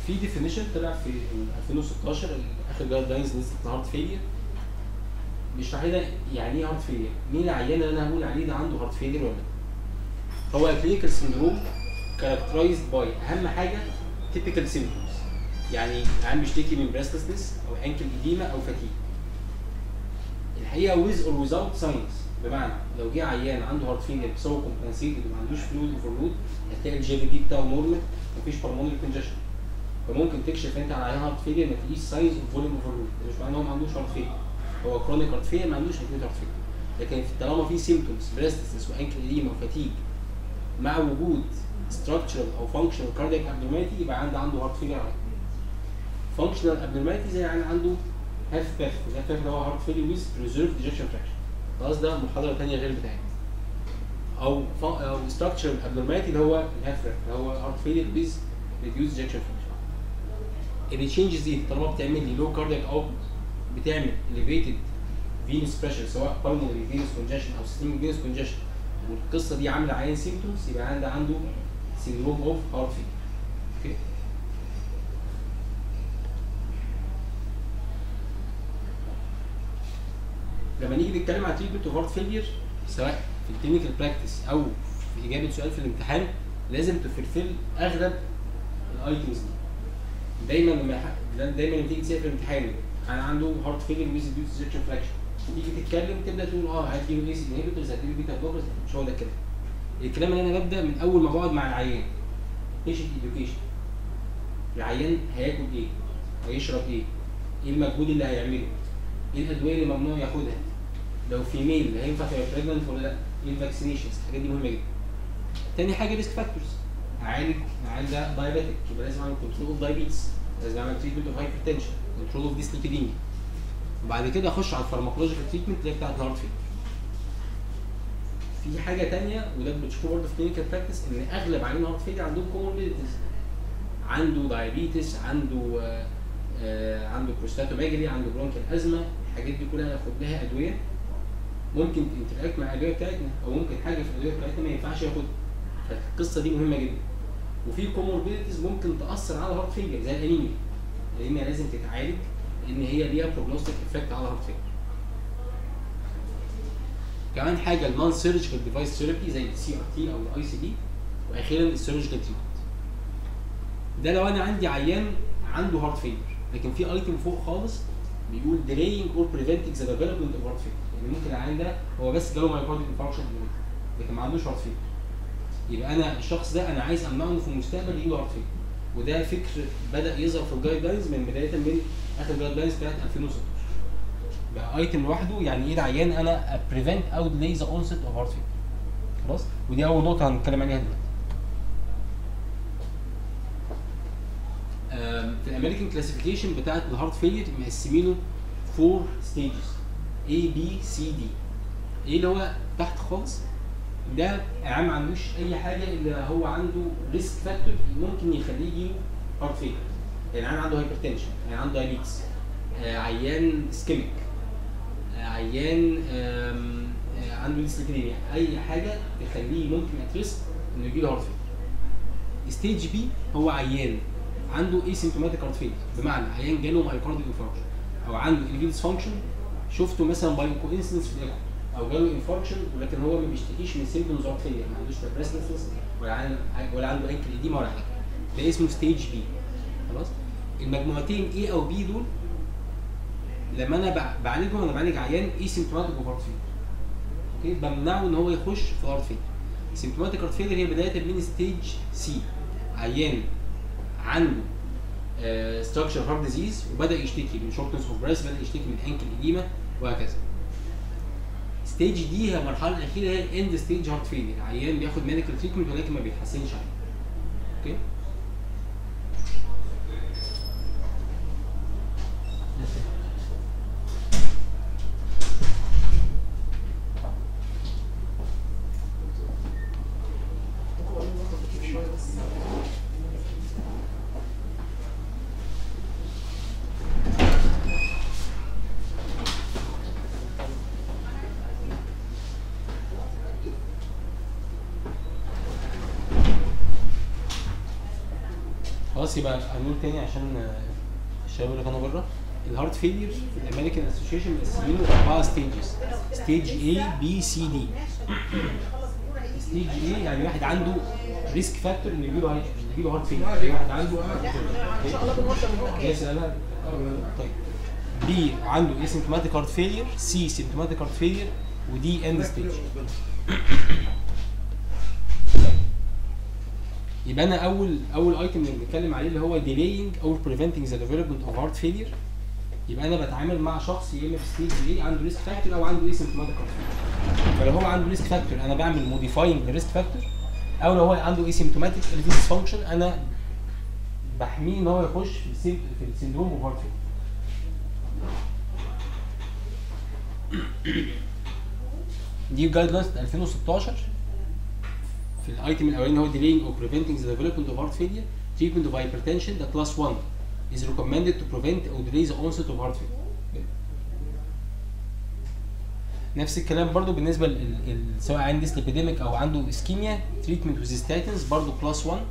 في ديفينيشن طلع في 2016 اخر جايد لاينز نزلت الهارت فيلير بيشرح لنا يعني ايه هارت فيلير مين العيان اللي انا هقول عليه ده عنده هارت فيلير ولا لا هو كلينيكال سندروم كاركترايزد باي اهم حاجه تيبيكال سيمبتومز يعني العيان بيشتكي من بريسلسنس او انكل اديما او فاتيج الحقيقه ويز اور ويزاوت ساينس بمعنى لو جه عيان عنده هارت فيلير بس هو كومبنسيتد وما عندوش فلويد اوفرلود هتلاقي الجي في بي بتاعه نورمال مفيش بالمونري كونجشن فممكن تكشف انت على عيان هارت فيلير ما تلاقيش ساينز اوف فوليوم اوفرلود مش معناه هو ما عندوش هارت فيلير هو كرونيك هارت فيلير ما عندوش اكيوت هارت فيلير لكن في- طالما في سيمتومز بريستسنس وانكل اديما وفاتيج مع وجود structural او functional cardiac abnormality يبقى عنده عنده هارت فيلير على طول. functional abnormality زي يعني عنده هاف باث الهاف باث اللي هو هارت فيلير ويز preserved ejection fraction خلاص ده محاضره ثانيه غير بتاعتنا او ف- او structural abnormality اللي هو الهاف باث اللي هو هارت فيلير ويز reduced ejection fraction اللي changes دي طالما بتعمل لي low cardiac output بتعمل elevated venous pressure سواء pulmonary venous congestion او systemic venous congestion والقصه دي عامله عيان سيمتومز يبقى عنده عنده سيندروم اوف هارت فيلير اوكي لما نيجي نتكلم عن تريتمنت اوف هارت فيلير سواء في الكلينيكال براكتس او في اجابه سؤال في الامتحان لازم تفلفل اغلب الايتمز دي دايما لما ح- دايما لما تيجي تسال في الامتحان انا عنده هارت فيلير ويز ريديوس ايجكشن فراكشن تيجي تتكلم تبدا تقول اه هديله ايس انهبيتورز هديله بيتا بلوكرز مش هو ده الكلام الكلام اللي انا ببدا من اول ما بقعد مع العيان بيشنت اديوكيشن العيان هياكل ايه؟ هيشرب ايه؟ ايه المجهود اللي هيعمله؟ ايه الادويه اللي ممنوع ياخدها؟ لو في ميل هينفع تبقى بريجننت ولا لا؟ ايه الفاكسينيشنز؟ الحاجات دي مهمه جدا. تاني حاجه ريسك فاكتورز اعالج العيان ده دايابيتك يبقى لازم اعمل كنترول اوف دايابيتس لازم اعمل تريتمنت اوف هايبرتنشن كنترول اوف ديسليبيديميا وبعد كده اخش على الفارماكولوجيكال تريتمنت اللي هي بتاعت الهارت فيلر في حاجه تانية وده بتشوفوه برضه في كلينيكال براكتس ان اغلب عيانين هارت فيلر عندهم كوموربيديتيز عنده دايابيتس عنده آه، آه، عنده بروستاتوماجري عنده برونكيال ازمه الحاجات دي كلها هياخد لها ادويه ممكن تنتراكت مع الادويه بتاعتنا او ممكن حاجه في الادويه بتاعتنا ما ينفعش ياخدها فالقصه دي مهمه جدا وفي كوموربيديتيز ممكن تاثر على الهارت فيلر زي الانيميا الانيميا لازم تتعالج لان هي ليها بروجنوستيك افكت على الهارت فيلر كمان حاجه النون سيرجيكال ديفايس ثيرابي زي السي ار تي او الاي سي دي واخيرا السيرجيكال تريتمنت ده لو انا عندي عيان عنده هارت فيلر لكن في ايتم فوق خالص بيقول delaying or preventing the development of heart failure يعني ممكن العيان ده هو بس جاله مايوكارديال انفاركشن لكن ما عندوش هارت فيلر يبقى انا الشخص ده انا عايز امنعه انه في المستقبل يجيله هارت فيلر وده فكر بدا يظهر في الجايد لاينز من بدايه من اخر جايد لاينز بتاعت 2016 بقى ايتم لوحده يعني ايه العيان انا بريفنت او ديلي ذا اونست اوف هارت فيلر خلاص ودي اول نقطه هنتكلم عليها دلوقتي آم، في الامريكان كلاسيفيكيشن بتاعت الهارت فيلير مقسمينه فور ستيجز A B C D ايه اللي هو تحت خالص ده عام ما عندوش اي حاجه الا هو عنده ريسك فاكتور ممكن يخليه يجيله هارت فيلير يعني عيان عنده هايبرتنشن يعني عنده دايابيتس آه عيان سكيميك آه عيان آم، آه عنده ديسليبيديميا اي حاجه تخليه ممكن اتريسك انه يجيله هارت فيلير ستيج بي هو عيان عنده اي سيمتوماتيك هارت فيلير بمعنى عيان جاله مايوكارديال انفاركشن او عنده الفيدس فانكشن شفته مثلا باي كوينسيدنس في الايكو او جاله انفاركشن ولكن هو ما بيشتكيش من سيمتومز هارت فيلير ما عندوش بريسلسنس ولا عنده ولا عنده انكل ايديما ولا حاجه ده اسمه ستيج بي خلاص المجموعتين اي او بي دول لما انا بع- بعالجهم انا بعالج عيان اي سيمتوماتيك اوف هارت فيلير اوكي بمنعه ان هو يخش في هارت فيلير سيمتوماتيك هارت فيلير هي بدايه من ستيج سي عيان عنده ستراكشر هارت ديزيز وبدا يشتكي من شورتنس اوف بريس بدا يشتكي من انكل اديما وهكذا ستيج دي هي المرحله الاخيره هي الاند ستيج هارت فيلير عيان بياخد ميديكال تريتمنت ولكن ما بيتحسنش عليه اوكي خلاص يبقى هنقول تاني عشان آه، الشباب اللي كانوا بره الهارت فيلير في الامريكان اسوشيشن مقسمينه اربعه ستيجز ستيج A B C D ستيج A يعني واحد عنده ريسك فاكتور انه يجيله هاي- يجيله هارت فيلير واحد عنده ان شاء الله بنوصل من يس لا طيب بي عنده اسيمتوماتيك هارت فيلير سي سيمتوماتيك هارت فيلير ودي اند ستيج يبقى انا اول اول ايتم اللي بنتكلم عليه اللي هو delaying or preventing the development of heart failure يبقى انا بتعامل مع شخص يا اما في ستيج ايه عنده ريسك فاكتور او عنده اسيمتوماتيك هارت فيلير فلو هو عنده ريسك فاكتور انا بعمل موديفاينج للريسك فاكتور او لو هو عنده اسيمتوماتيك الفيس فانكشن انا بحميه ان هو يخش في السين- في السندروم اوف هارت فيلير دي جايد لاينز 2016 في الايتم الاولاني هو delaying or preventing the development of heart failure treatment of hypertension the class 1 is recommended to prevent or delay the onset of heart failure نفس الكلام برضو بالنسبه ل ل- سواء عنده سليبيديميك او عنده اسكيميا تريتمنت ويز ستاتنز برضو كلاس 1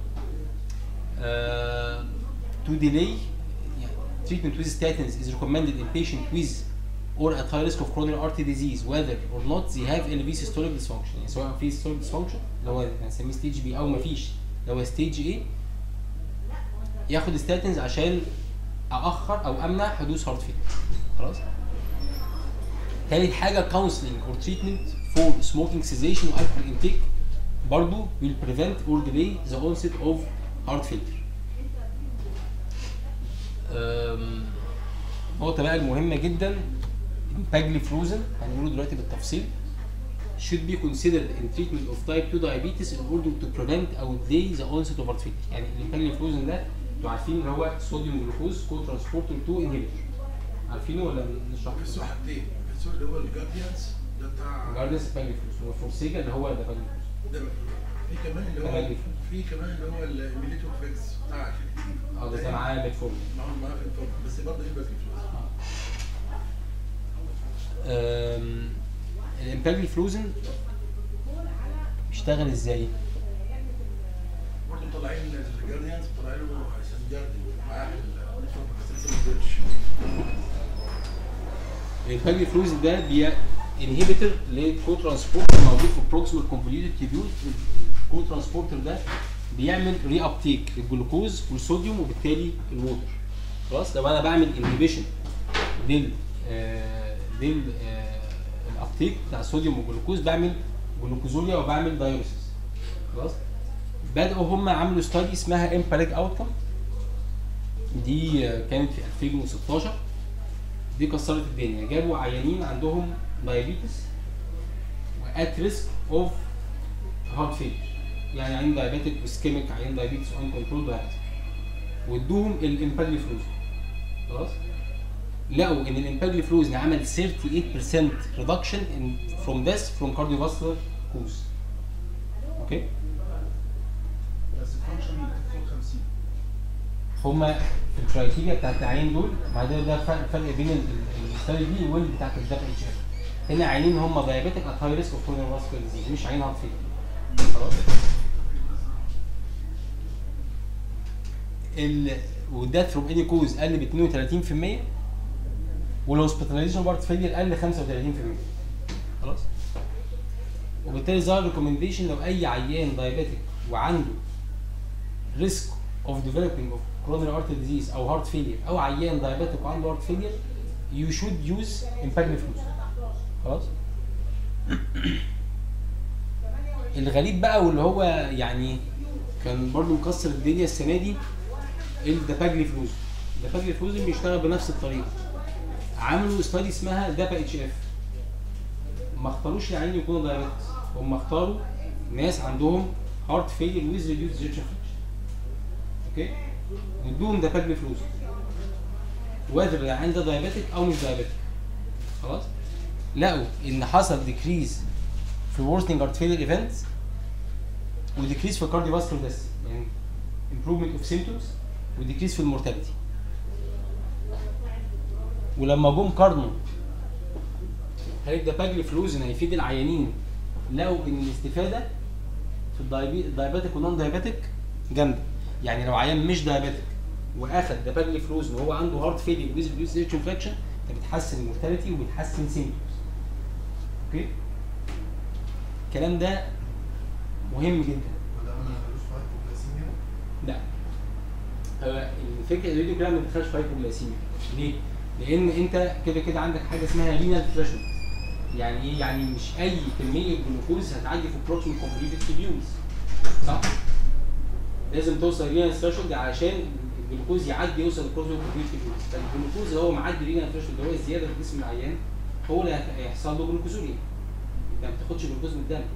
تو ديلي treatment with statins is recommended in patient with or at high risk of coronary artery disease whether or not they have LV systolic dysfunction يعني سواء في systolic dysfunction اللي هو هنسميه ستيج بي او ما فيش اللي هو ستيج ايه ياخد ستاتنز عشان ااخر او امنع حدوث هارت فيلر خلاص تالت حاجه counseling or treatment for smoking cessation و alcohol intake برضو will prevent or delay the onset of heart failure أم، نقطة بقى المهمة جدا باجليفلوزن هنقوله دلوقتي بالتفصيل should be considered in treatment of type 2 diabetes in order to prevent or delay the onset of heart failure يعني الباجليفلوزن ده انتوا عارفين اللي هو صوديوم جلوكوز كو ترانسبورتر 2 انهبيتور عارفينه ولا نشرحه؟ بس حاجتين بس اللي هو الجارديانز ده بتاع جاردس باجليفلوزن والفورسيجا اللي هو ده باجليفلوزن ده في كمان اللي هو كمان. في كمان اللي هو الميليتور فيكس بتاع اه ده معاه ميتفورمين معاهم معاه في الفرق بس برضه يبقى في فلوس الامباجل فلوزن بيشتغل ازاي؟ برضه مطلعين الجارديانز مطلعين له عشان جاردي معاه الفرق بس لسه ما نزلش الامباجل فلوزن ده بي انهبيتور للكو ترانسبورتر موجود في البروكسيمال كونفوليوتد تيبيول الكو ترانسبورتر ده بيعمل ري ابتيك للجلوكوز والصوديوم وبالتالي الووتر خلاص لو انا بعمل انهبيشن لل آه لل آه الابتيك بتاع الصوديوم والجلوكوز بعمل جلوكوزوليا وبعمل دايوريسيس خلاص بدأوا هم عملوا ستادي اسمها امباريك اوتكم دي آه، كانت في 2016 دي كسرت الدنيا جابوا عيانين عندهم دايابيتس وات ريسك اوف هارت فيلر يعني عيان دايابيتك وسكيميك عيان دايابيتس اون كنترول دايابيتس وادوهم الامباجليفلوز خلاص لقوا ان الامباجليفلوز عمل 38% reduction in from death from cardiovascular cause اوكي بس الفانكشن فوق 50 هما في الكرايتيريا بتاعت العيان دول بعدين ده فرق فرق بين ال- ال- الستايل دي واللي بتاعت الدبل اتش اف هنا عيانين هم دايابيتك ات هاي ريسك اوف كوروناري فاسكولار ديزيز مش عيان هارت فيلر خلاص ال والديث فروم اني كوز قل ب 32% والهوسبيتاليزيشن بارت فيلير قل 35% خلاص وبالتالي ظهر ريكومنديشن لو اي عيان دايابيتك وعنده ريسك اوف ديفلوبينج اوف coronary artery disease او هارت فيلير او عيان دايابيتك وعنده هارت فيلير يو شود يوز امباجنيفلوز خلاص الغريب بقى واللي هو يعني كان برضو مكسر الدنيا السنه دي الداباجليفلوز الداباجليفلوز بيشتغل بنفس الطريقه عملوا استادي اسمها دابا اتش اف ما اختاروش العيان يكونوا دايابيتس هم اختاروا ناس عندهم هارت فيلير ويز ريديوس ايجكشن اوكي وادوهم داباجليفلوز وذر العيان ده دايابيتك او مش دايابيتك خلاص لقوا ان حصل ديكريز في worsening heart failure events وديكريز في cardiovascular death يعني improvement of symptoms وديكريز في المورتاليتي ولما جم قارنوا هل الداباجليفلوزن هيفيد العيانين لقوا ان الاستفاده في الدايابيتك والنون دايابيتك جامده يعني لو عيان مش دايابيتك واخد داباجلي فلوز ان هو عنده هارت فيلير ويز ريديوس ايرج انفكشن انت بتحسن المورتاليتي وبتحسن سيمبتومز اوكي الكلام ده مهم جدا وده ما ملوش فايت وبلاسيميا لا هو الفكره الراديو جرام ما بتدخلش في هايبوجلاسيميا ليه؟ لان انت كده كده عندك حاجه اسمها رينال ثريشولد يعني ايه؟ يعني مش اي كميه جلوكوز هتعدي في بروتين كومبليتد تبيوز صح؟ لازم توصل رينال ثريشولد عشان الجلوكوز يعدي يوصل للبروتين كومبليتد تبيوز فالجلوكوز اللي هو معدي رينال ثريشولد اللي هو الزياده في جسم العيان هو اللي هيحصل له جلوكوزوريا انت ما بتاخدش جلوكوز من الدم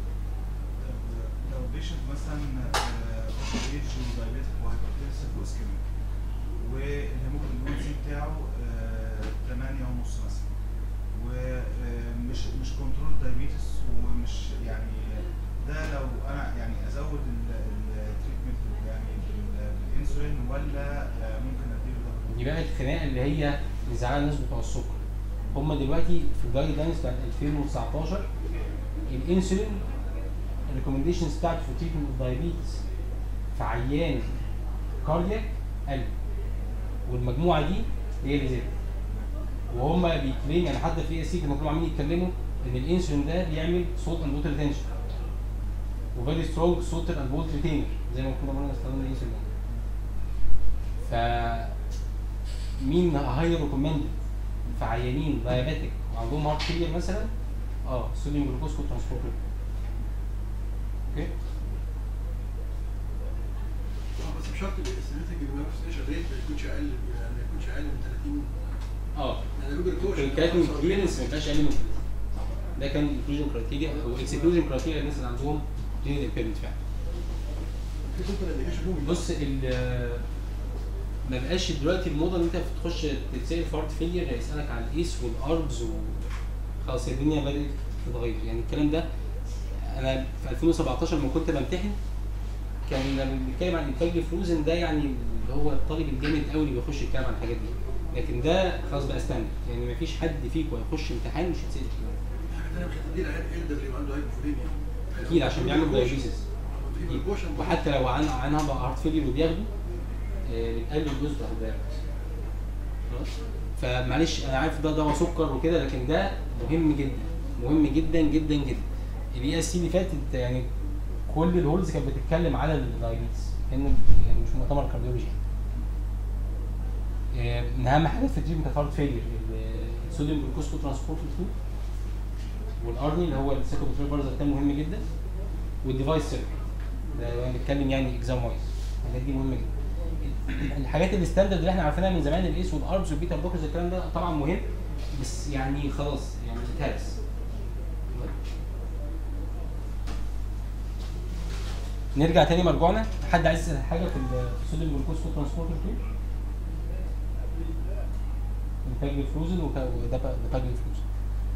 لو بيشنت مثلا اوفر ايج ودايبيتك وهايبرتنسف واسكيميك والهيموجلوبين سي بتاعه 8 ونص مثلا ومش مش كنترول دايبيتس ومش يعني ده لو انا يعني ازود التريتمنت يعني بال- بالانسولين ولا آه، ممكن اديله ده دي بقى الخناقه اللي هي مزعله الناس بتوع السكر هم دلوقتي في الجايد لاينز بتاعت 2019 الانسولين الريكومنديشنز بتاعته في تريتمنت اوف دايابيتس في عيان كاردياك قل والمجموعه دي هي اللي زادت وهم بيكليم يعني حتى في اس سي كانوا كلهم عاملين يتكلموا ان الانسولين ده بيعمل صوت اند ووتر ريتنشن وفيري سترونج صوت اند ووتر ريتينر زي ما كنا مرة استخدمنا الانسولين ف مين هاي ريكومندد في عيانين دايابيتك وعندهم هارت فيلير مثلا اه صوديوم جلوكوز كو ترانسبورتر اوكي آه، بس بشرط الاستيميتنج الجلوكوز ريت ما يكونش اقل يعني ما يكونش اقل من 30 اه يعني لو جلوكوز الكرياتين كليرنس ما ينفعش اقل من كده. ده كان انكلوجن كرايتيريا او اكسكلوجن كرايتيريا للناس اللي عندهم جينيتال امبيرمنت فعلا في كنت انديكيشن مهم بص ال ما بقاش دلوقتي الموضه ان انت تخش تتسال في هارت فيلير هيسالك على الايس والاربز و خلاص الدنيا بدات تتغير يعني الكلام ده انا في 2017 لما كنت بمتحن كان لما بنتكلم عن انتاج فروزن ده يعني اللي هو الطالب الجامد قوي اللي بيخش يتكلم عن الحاجات دي لكن ده خلاص بقى ستاندرد يعني ما فيش حد فيكم هيخش امتحان مش هيتسال فيه حاجه ثانيه مش هتدي لعيال الدر اللي عنده هايبوفوليميا اكيد عشان بيعمل دايابيسيس في جلوكوشن وحتى لو عن عنها بقى هارت فيلير وبياخده آه، بتقلل الجزء بتاع الدايابيتس خلاص فمعلش انا عارف ده دواء سكر وكده لكن ده مهم جدا مهم جدا جدا جدا الاي اس سي اللي فاتت يعني كل الهولز كانت بتتكلم على الدايابيتس كانه يعني مش مؤتمر كارديولوجي آه، من اهم حاجات في التريتمنت بتاع هارت فيلير الصوديوم جلوكوز كو ترانسبورت 2 والارني اللي هو السيكوبتريل بارز ده مهم جدا والديفايس سيرفر ده لو بنتكلم يعني اكزام وايز الحاجات دي مهمه جدا الحاجات الستاندرد اللي احنا عارفينها من زمان الايس والاربس والبيتا بلوكرز الكلام ده طبعا مهم بس يعني خلاص يعني اتهرس نرجع تاني مرجوعنا حد عايز يسال حاجه في ال- في الصوديوم جلوكوز كو ترانسبورتر 2 الباجلي فروزن وده باجلي فروزن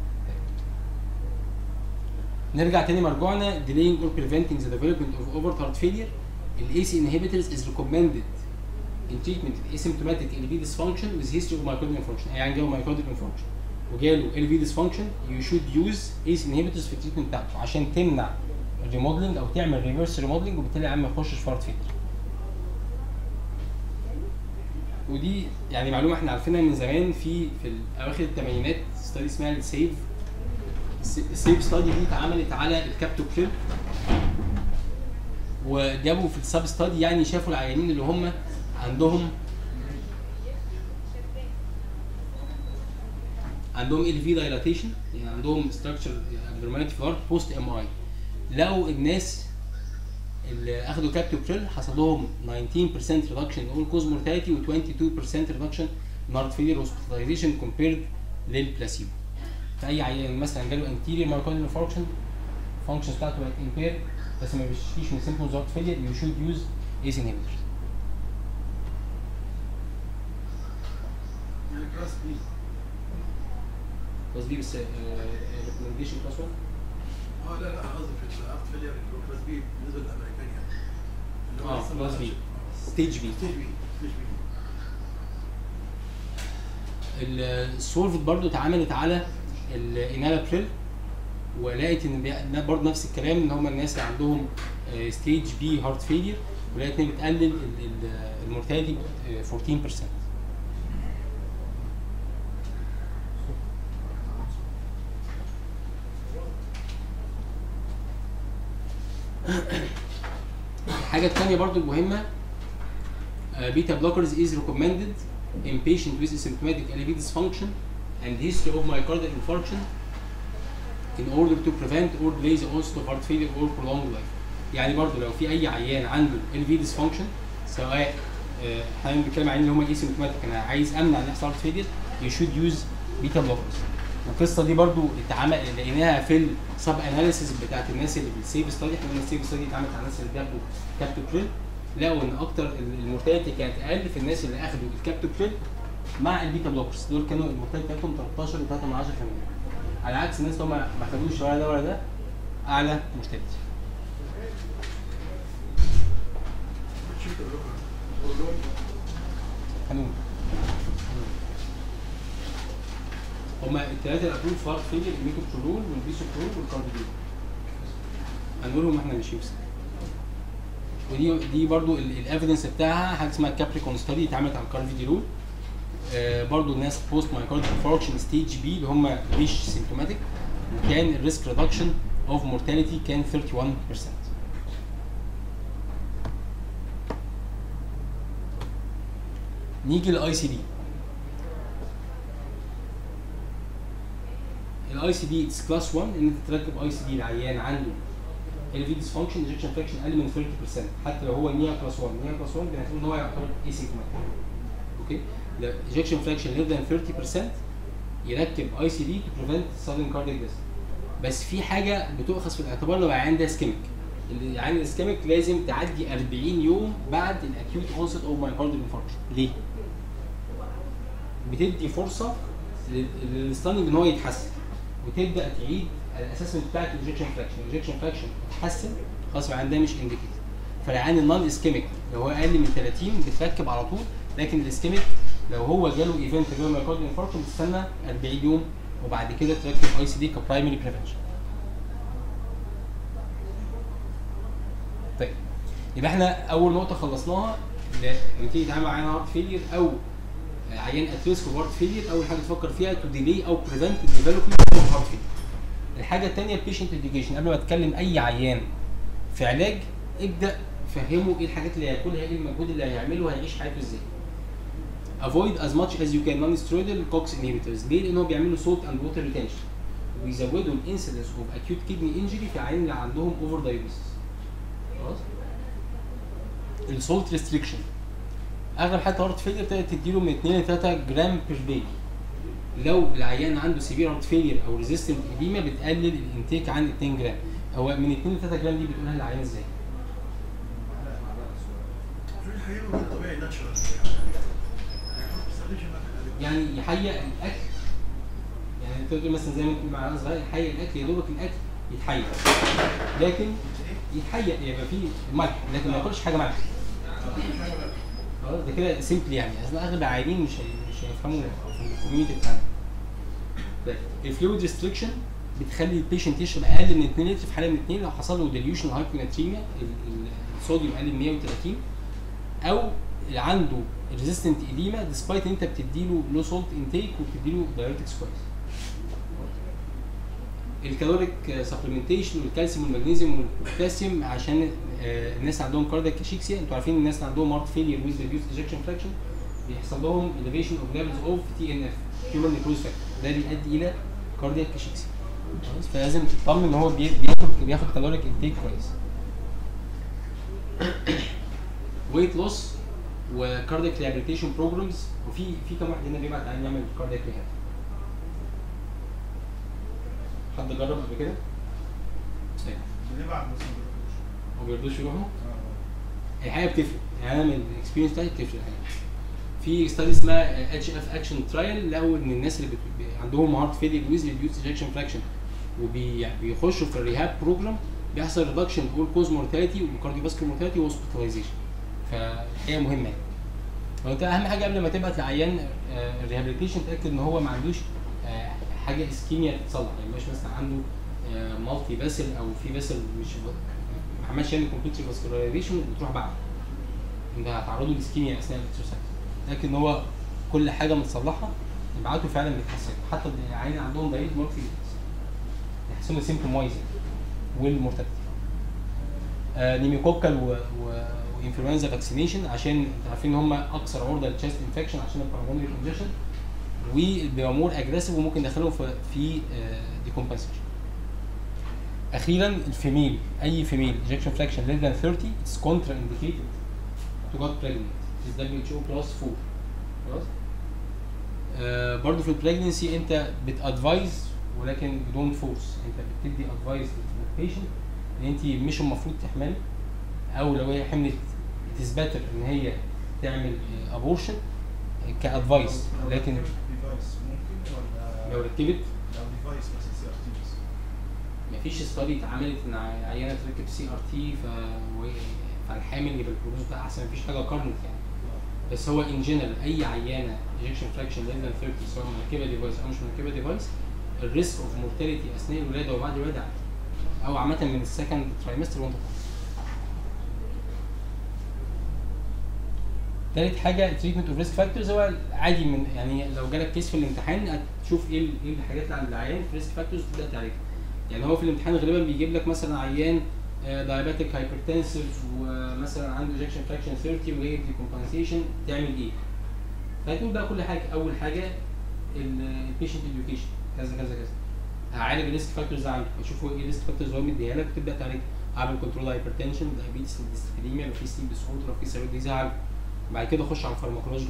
نرجع تاني مرجوعنا delaying or preventing the development of overt heart failure ال ACE inhibitors is recommended in treatment of asymptomatic LV dysfunction with history of myocardial infarction يعني جاله myocardial infarction وجاله LV dysfunction you should use ACE inhibitors في التريتمنت بتاعته عشان تمنع الريموديلنج او تعمل ريفرس ريموديلنج وبالتالي العيان ما يخشش في هارت فيلير ودي يعني معلومه احنا عارفينها من زمان في في اواخر الثمانينات ستادي اسمها السيف السيف ستادي دي اتعملت على الكابتوبريل وجابوا في السب ستادي يعني شافوا العيانين اللي هم عندهم عندهم ال في دايلاتيشن يعني عندهم ستراكشر abnormality في الهارت بوست ام اي لقوا الناس اللي اخدوا كابتوبريل حصل لهم 19% reduction in all cause mortality و 22% reduction in heart failure hospitalization compared للبلاسيبو في اي عيان مثلا جاله anterior myocardial infarction functions بتاعته بقت impaired بس ما بيشتكيش من symptoms of heart failure you should use ACE inhibitors يعني كلاس بي بس دي بس ريكومنديشن كلاس 1 اه لا لا قصدي في الارت فيلير اللي هو كلاس بي بالنسبه للامريكان يعني اللي هو اه لسه ما كلاس بي خدش- ستيج بي ستيج بي ستيج بي السولفت برضو اتعملت على الانالابريل ولقيت ان بي- برضه نفس الكلام ان هم الناس اللي عندهم ستيج بي هارت فيلير ولقيت ان هي بتقلل ال- ال- المورتاليتي 14% الحاجة التانية برضو المهمة بيتا بلوكرز is recommended in patient with asymptomatic LV dysfunction and history of myocardial infarction in order to prevent or delay the onset of heart failure or prolonged life. يعني برضو لو في أي عيان عنده LV dysfunction سواء آه، احنا بنتكلم عن اللي هم asymptomatic أنا عايز أمنع إن يحصل heart failure you should use beta blockers. القصه دي برضو اتعمل لقيناها في السب اناليسيس بتاعت الناس اللي في السيف ستادي احنا قلنا السيف ستادي اتعملت على الناس اللي بياخدوا كابتوبريل لقوا ان اكتر المورتاليتي كانت اقل في الناس اللي اخدوا الكابتوبريل مع البيتا بلوكرز دول كانوا المورتاليتي بتاعتهم 13 و3 من 10% على عكس الناس اللي هم ما خدوش ولا ده ولا ده اعلى مورتاليتي شفت الرقم هنقول هما الثلاثه الابروف فار فيلر الميكوبرول والبيسوبرول والكارديول هنقولهم احنا ماشيين بس ودي دي برضو الايفيدنس بتاعها حاجه اسمها كابريكون ستادي اتعملت على الكارفيديرول آه برضو الناس بوست مايكارديال انفاركشن ستيج بي اللي هم مش سيمتوماتيك وكان الريسك ريدكشن اوف مورتاليتي كان 31% نيجي للاي سي دي الاي سي دي اتس كلاس 1 ان انت تركب اي سي دي العيان عنده ال في ديسفانكشن انجكشن فراكشن اقل من 30% حتى لو هو نيا كلاس 1 نيا كلاس 1 بنعتبر ان هو يعتبر اسيمتوماتيك اوكي لو انجكشن فراكشن ليس ذان 30% يركب اي سي دي تو بريفنت سادن كاردياك ديث بس في حاجه بتؤخذ في الاعتبار لو العيان ده اسكيميك العيان الاسكيميك لازم تعدي 40 يوم بعد الاكيوت اونست اوف مايكارديال انفاركشن ليه؟ بتدي فرصه للستاننج ان هو يتحسن وتبدا تعيد الاسسمنت بتاعت الانجكشن فراكشن الانجكشن فراكشن اتحسن خلاص العيان ده مش انديكيتد فالعيان النون اسكيميك لو هو اقل من 30 بتركب على طول لكن الاسكيميك لو هو جاله ايفنت جاله مايكارديال انفاركشن بتستنى 40 يوم وبعد كده تركب اي سي دي كبرايمري بريفنشن طيب يبقى احنا اول نقطه خلصناها لما تيجي تتعامل مع عيان هارت فيلير او عيان ات ريسك اوف هارت فيلير اول حاجه تفكر فيها تو ديلي او بريفنت الديفلوبمنت اوف هارت فيلير الحاجه الثانيه البيشنت اديوكيشن قبل ما تكلم اي عيان في علاج ابدا فهمه ايه الحاجات اللي هياكلها ايه المجهود اللي هيعمله هيعيش حياته ازاي avoid as much as you can non-steroidal COX inhibitors ليه؟ لان هو بيعملوا salt and water retention وبيزودوا الانسيدنس اوف acute kidney injury في العيان اللي عندهم اوفر diuresis خلاص السولت ريستريكشن اغلب حالات هارت فيلير تقدر تديله من 2 ل 3 جرام بير داي لو العيان عنده سيفير هارت فيلير او ريزيستنت اديما بتقلل الانتيك عن 2 جرام هو من 2 ل 3 جرام دي بتقولها للعيان ازاي؟ معلقه معلقه صغيره في الحقيقه هو طبيعي ناتشرال يعني يحيق الاكل يعني انت تقول مثلا زي ما انت مع صغير يحيق الاكل يا دوبك الاكل يتحيق لكن يتحيق يبقى فيه ملح لكن ما ياكلش حاجه ملح خلاص ده كده سيمبل يعني اصل اغلب العيانين مش هي- مش هيفهموا في الكوميونتي بتاعنا طيب الفلويد ريستريكشن بتخلي البيشنت يشرب اقل من 2 لتر في حاله من 2 لو حصل له ديليوشن هايبوناتريميا الصوديوم اقل من 130 او اللي عنده ريزيستنت اديما ديسبايت ان انت بتديله لو سولت انتيك وبتديله دايوريتكس كويس الكالوريك سبلمنتيشن والكالسيوم والمغنيسيوم والبوتاسيوم عشان آه، الناس عندهم كاردياك كاشيكسيا انتوا عارفين الناس اللي عندهم هارت فيلير ويز ريديوس ايجكشن فراكشن بيحصل لهم elevation اوف ليفلز اوف تي ان اف هيومن نيكروز فاكتور ده بيؤدي الى كاردياك كاشيكسيا خلاص فلازم تطمن ان هو بي- بياخد بياخد كالوريك انتيك كويس ويت لوس وكاردياك ريهابيليتيشن بروجرامز وفي في كام واحد هنا بيبعت عايز يعمل كاردياك ريهاب حد جرب قبل كده؟ طيب بنبعت بس ما بنروحوش ما بيرضوش يروحوا اه الحقيقه بتفرق يعني انا من الاكسبيرينس بتاعتي بتفرق الحقيقه في ستادي اسمها اتش اف اكشن ترايل لقوا ان الناس اللي بت... عندهم هارت فيلير ويز ريديوس ايجكشن فراكشن وبيخشوا في الريهاب بروجرام بيحصل ريدكشن اول كوز مورتاليتي وكارديوفاسكولار مورتاليتي وهوسبيتاليزيشن فالحقيقه مهمه يعني هو انت اهم حاجه قبل ما تبعت لعيان الريهابيليتيشن تاكد ان هو ما عندوش آه، حاجه اسكيميا تتصلح يعني مش مثلا عنده مالتي باسل او في باسل مش ما عملش يعني كومبليت فاسكولاريزيشن بتروح بعد انت هتعرضه لاسكيميا اثناء الاكسرسايز لكن هو كل حاجه متصلحه ابعاته فعلا بيتحسن حتى العيان عندهم دايت مورفي يحسنوا السيمتوم وايز والمورتاليتي آه نيميوكوكال و... و... وانفلونزا فاكسينيشن عشان انتوا عارفين ان هم اكثر عرضه للتشست انفكشن عشان البارامونري كونجيشن وبيبقى مور اجريسيف وممكن يدخلهم في في ديكومبنسيشن اخيرا الفيميل اي فيميل ejection fraction less than 30 it's contraindicated to get pregnant is WHO plus 4 خلاص آه برضه في البريجنسي انت بتادفايز ولكن بدون فورس انت بتدي ادفايس للبيشنت ان انت مش المفروض تحملي او لو هي حملت تثبتر ان هي تعمل ابورشن كادفايس لكن ديفايس ممكن ولا لو ركبت لو ديفايس مثلا سي ار تي بس مفيش ستادي اتعملت ان عيانه تركب سي ار تي ف و- فالحامل يبقى البروز ده احسن مفيش حاجه قارنت يعني بس هو ان جنرال اي عيانه ايجكشن فراكشن less than 30 سواء مركبه ديفايس او مش مركبه ديفايس الريسك اوف مورتاليتي اثناء الولاده وبعد الولاده عالي او عامه من السكند ترايمستر وانت طالع. تالت حاجه تريتمنت اوف ريسك فاكتورز هو عادي من يعني لو جالك كيس في الامتحان هتشوف ايه ال- ايه الحاجات اللي عند العيان في ريسك فاكتورز تبدا تعالجها يعني هو في الامتحان غالبا بيجيب لك مثلا عيان دايابيتك هايبرتنسيف ومثلا عنده ايجكشن فراكشن 30 وجايب دي كومبنسيشن تعمل ايه؟ فهتقول بقى كل حاجه اول حاجه البيشنت اديوكيشن كذا كذا كذا هعالج الريسك فاكتورز عندك اشوف ايه الريسك فاكتورز اللي هو مديها لك وتبدا تعالجها اعمل كنترول هايبرتنشن دايابيتس ديسليميا لو في سليب ديس اوردر لو في سيرويد ديزيز هعالجه بعد كده اخش على الفارماكولوجيكال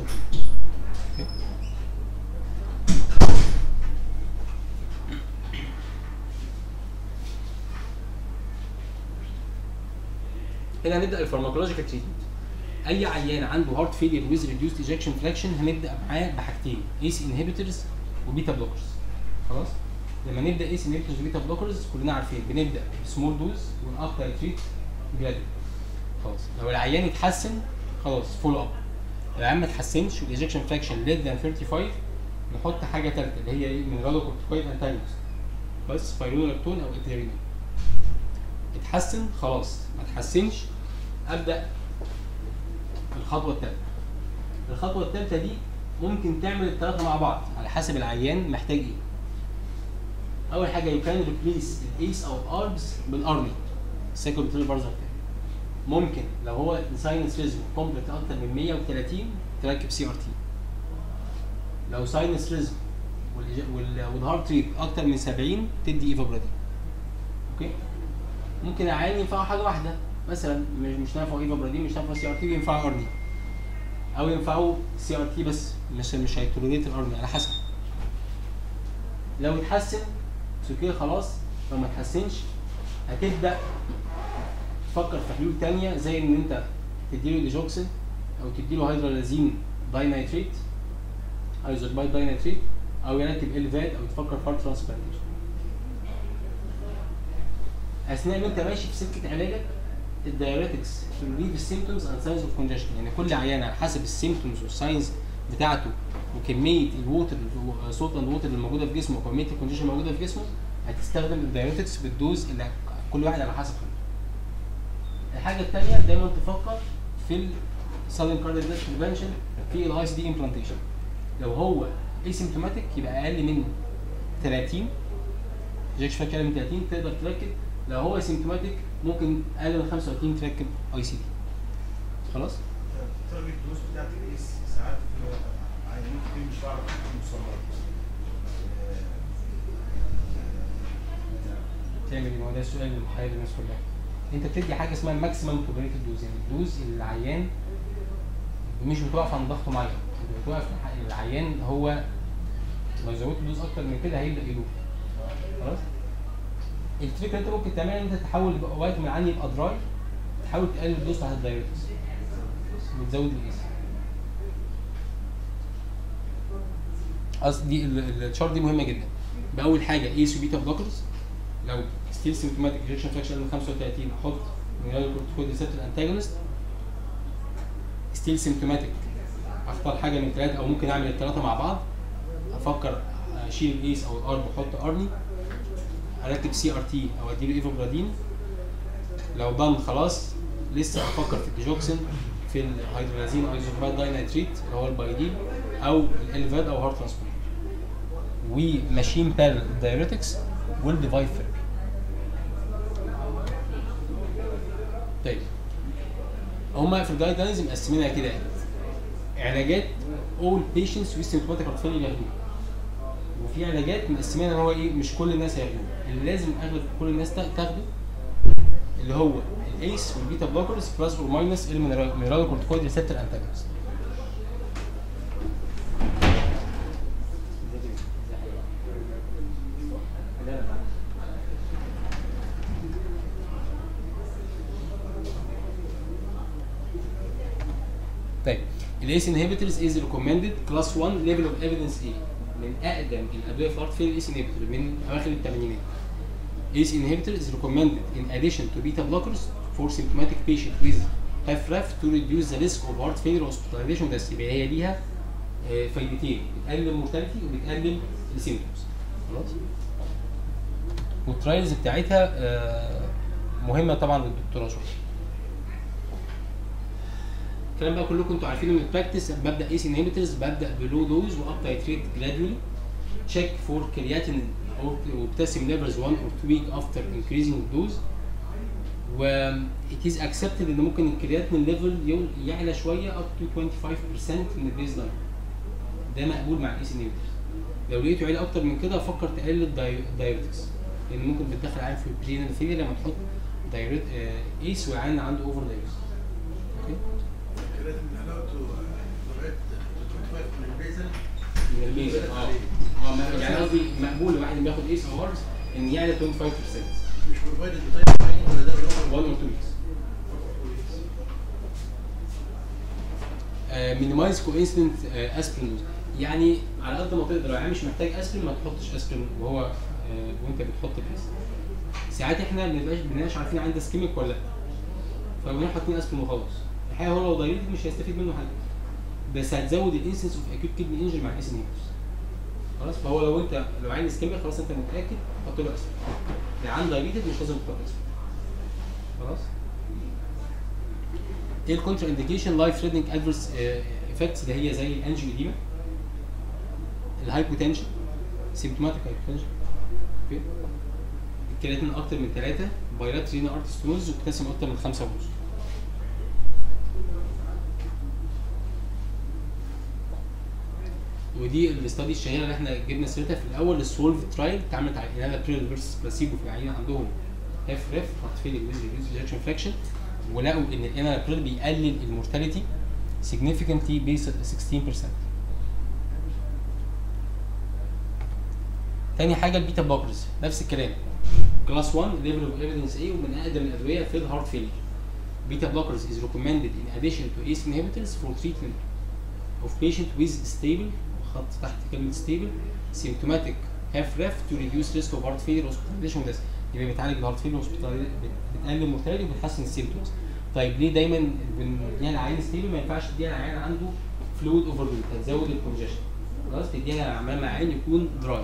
هنا هنبدا الفارماكولوجيكال تريتمنت اي عيان عنده هارت فيلير ويز ريديوسد ايجكشن فراكشن هنبدا معاه بحاجتين ايس انهبيتورز وبيتا بلوكرز خلاص لما نبدا ايس انهبيتورز وبيتا بلوكرز كلنا عارفين بنبدا بسمول دوز وناب تايتريت جراديوال خلاص لو العيان اتحسن خلاص فول اب العيان ما اتحسنش والايجكشن فراكشن ليس ذان 35 نحط حاجه ثالثه اللي هي ايه من غالو كورتيكويد انتاجونست بس سبايرونولكتون او اترينول اتحسن خلاص ما اتحسنش ابدا الخطوه الثالثه الخطوه الثالثه دي ممكن تعمل الثلاثه مع بعض على حسب العيان محتاج ايه اول حاجه يو كان ريبليس الايس او الاربس بالارمي سيكولوتري بارزر ممكن لو هو ساينس ريزم كومبلكت اكتر من 130 تركب سي ار تي لو ساينس ريزم والهارت ريت اكتر من 70 تدي ايفابرادين اوكي ممكن العيان ينفعه حاجه واحده مثلا مش مش نافعه ايفابرادين مش نافعه سي ار تي ينفعه ارني او ينفعه سي ار تي بس مش مش هيتوليريت الارني على حسب لو اتحسن اوكي خلاص لو ما اتحسنش هتبدا تفكر في حلول تانية زي ان انت تديله ديجوكسين او تديله هيدرالازين داينايتريت ايزوبايت داينايتريت او يرتب الفاد او تفكر في ترانسبلانتيشن اثناء ما انت ماشي في سكه علاجك الدايوريتكس تريليف السيمتومز اند ساينز اوف كونجشن يعني كل عيان على حسب السيمتومز والساينز بتاعته وكميه الووتر صوت اند ووتر اللي موجوده في جسمه وكميه الكونجشن الموجوده في جسمه هتستخدم الدايوريتكس بالدوز اللي كل واحد على حسب حالته. الحاجه الثانيه دايما تفكر في السادن كاردياك ديث بريفنشن في الاي سي دي امبلانتيشن لو هو اسيمتوماتيك يبقى اقل من 30 جاكش فاكر من 30 تقدر تركب لو هو اسيمتوماتيك ممكن اقل من 35 تركب اي سي دي خلاص التارجت دوز بتاعت الايس ساعات في عيانين كتير مش بعرف اوصل لها تعمل ايه ما هو ده السؤال اللي محير الناس كلها انت بتدي حاجه اسمها الماكسيمم توليريتد دوز يعني الدوز اللي العيان مش بتوقف عند ضغط معين انت بتوقف لح- العيان هو لو زودت الدوز اكتر من كده هيبدا يدوب خلاص التريك اللي انت ممكن تعملها ان انت تحول بقى وقت ما العيان يبقى دراي تحاول تقلل الدوز بتاعت الدايركتس وتزود الايس قصدي دي ال- ال- الشارت دي مهمه جدا باول حاجه ايس وبيتا بلوكرز لو ستيل سيمتوماتيك ايجكشن فراكشن من 35 احط من غير الكورتيكويد ريسبتور انتاجونست ستيل سيمتوماتيك اختار حاجه من ثلاثه او ممكن اعمل الثلاثه مع بعض افكر اشيل الايس او الارب واحط ارني اركب سي ار تي او اديله ايفوبرادين لو ضن خلاص لسه افكر في الديجوكسين في الهيدرولازين ايزوبراد داينايتريت اللي هو البايدين او الالفاد او هارت ترانسبورت وماشين بال دايريتكس والديفايس ثيرابي طيب هما في الجايد لاينز مقسمينها كده علاجات all patients with symptomatic heart failure ياخدوها وفي علاجات مقسمينها ان هو ايه مش كل الناس هياخدوها اللي لازم اغلب كل الناس تا- تاخده اللي هو الايس والبيتا بلوكرز بلس اور ماينس المينرال كورتيكويد ريسبتور انتاجونست طيب الايس انهبيتورز از ريكومندد كلاس 1 ليفل اوف ايفيدنس ايه من اقدم الادويه في الهارت فيل الايس انهبيتور من اواخر الثمانينات ACE inhibitor is recommended in addition to beta blockers for symptomatic patient with HFrEF to reduce the risk of heart failure hospitalization بس يبقى هي ليها آه، فايدتين بتقلل المورتاليتي وبتقلل السيمتومز خلاص والترايلز بتاعتها آه، مهمه طبعا للدكتوره شويه الكلام بقى كلكم انتوا عارفينه من البراكتس ببدا ايس انهبيتورز ببدا بلو دوز واب تايتريت جرادولي check for creatinine or potassium levels one or two week after increasing dose و it is accepted ان ممكن الكرياتين ليفل يعلى شويه up to 25% من البيز لاين ده مقبول مع الايس انهبيتورز لو لقيته عالي اكتر من كده فكر تقلل الدايوريتكس لان ممكن بتدخل عين في البرينال فيلير لما تحط دايوريت آه، ايس وعين عنده اوفر دايوريتكس اوكي كده من حلاوته لغايه 25 من البيزل من البيزل اه اه ما- يعني قصدي مقبول لواحد بياخد ايس او هارز ان يعلى 25% مش بروفايدد بطريقه معينه ولا ده one or two weeks. مينيمايز كوينسيدنت اسبرين يعني على قد ما تقدر لو العيان مش محتاج اسبرين ما تحطش اسبرين وهو آه، وانت بتحط الاس ساعات احنا ما بنبقاش بنبقاش عارفين عنده سكيميك ولا لا فبنروح حاطين اسبرين وخلاص الحقيقه هو لو دايريتد مش هيستفيد منه حاجه بس هتزود الانسنس اوف اكيوت كيدني انجري مع الاس خلاص فهو لو انت لو عين سكيميك خلاص انت متاكد حط له اسبرين لو عند دايريتد مش لازم تحط اسبرين خلاص ايه الكونترا انديكيشن لايف ثريتنج ادفيرس افكتس اللي هي زي الانجيو ديما الهايبوتنشن سيمتوماتيك هايبوتنشن اوكي الكرياتين اكتر من 3 بايلات رينا ارتستونز وبوتاسيوم اكتر من 5 ونص ودي الاستادي الشهيره اللي احنا جبنا سيرتها في الاول السولف ترايل اتعملت على انالا بريل فيرسس بلاسيبو في عينه عندهم اف ريف هارت فيلير ويز ريديوس ايجكشن فراكشن ولقوا ان الانالا بريل بيقلل المورتاليتي significantly ب 16% تاني حاجه البيتا بلوكرز نفس الكلام كلاس 1 ليفل اوف ايفيدنس ايه ومن اقدم الادويه في الهارت فيلير بيتا blockers is recommended in addition to ACE inhibitors for treatment of patient with stable خط تحت كلمة stable symptomatic HFrEF to reduce risk of heart failure hospitalization وده يبقى بتعالج الهارت فيلير بتقلل المورتاليتي وبتحسن السيمتومز طيب ليه دايما بنديها لعيان ستيبل ما ينفعش تديها لعيان عنده فلويد اوفر هتزود الكونجيشن خلاص تديها عمال مع عين يكون دراي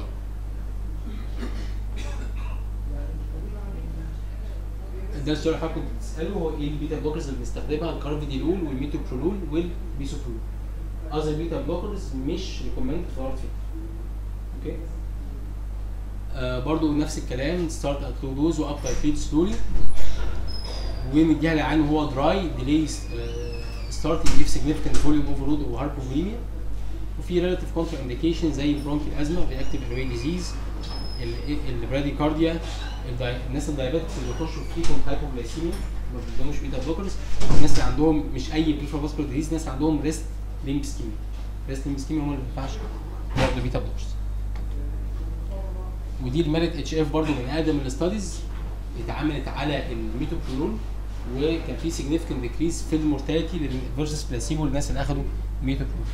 ده السؤال اللي حضرتك كنت بتساله هو ايه البيتا بلوكرز اللي بنستخدمها الكارفيديلول والميتوبرولول والبيسوبرولول اذر بيتا بلوكرز مش ريكومند في الهارت فيلر اوكي آه برضو نفس الكلام ستارت ات لو دوز واب تايتريت سلولي ومديها للعين وهو دراي ديلي ستارت يجيب سيجنفكت فوليوم اوفرلود وهاربوفوليميا وفي ريلاتيف كونتر انديكيشن زي البرونكيال ازمه رياكتيف ايروي ديزيز البراديكارديا الناس الدايابيتكس اللي بيخشوا فيهم هايبوجلايسيميا ما بيدهمش بيتا بلوكرز الناس اللي عندهم مش اي بريفر فاسكولار ديزيز ناس عندهم ريست ليمب سكيميا ريست ليمب سكيميا هم اللي ما ينفعش برضه بيتا بلوكرز ودي الميريت اتش اف برضه من اقدم الاستاديز اتعملت على الميتوبرولول وكان في significant decrease في المورتاليتي فيرسس بلاسيبو للناس اللي اخدوا ميتوبرولول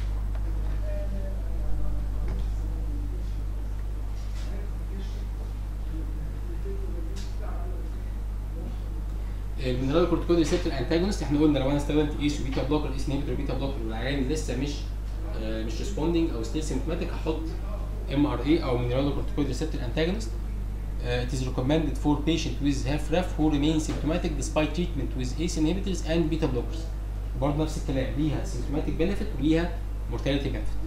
المينرال كورتيكويد ريسبتور انتاجونست احنا قلنا لو انا استخدمت ايس وبيتا بلوكر ايس انهبيتور بيتا بلوكر والعيان لسه مش آه مش ريسبوندنج او ستيل سيمتوماتيك هحط ام ار اي او مينرال كورتيكويد ريسبتور انتاجونست Uh, it is recommended for patient with HFrEF who remain symptomatic despite treatment with ACE inhibitors and beta blockers. برضه نفس الكلام ليها symptomatic benefit وليها mortality benefit.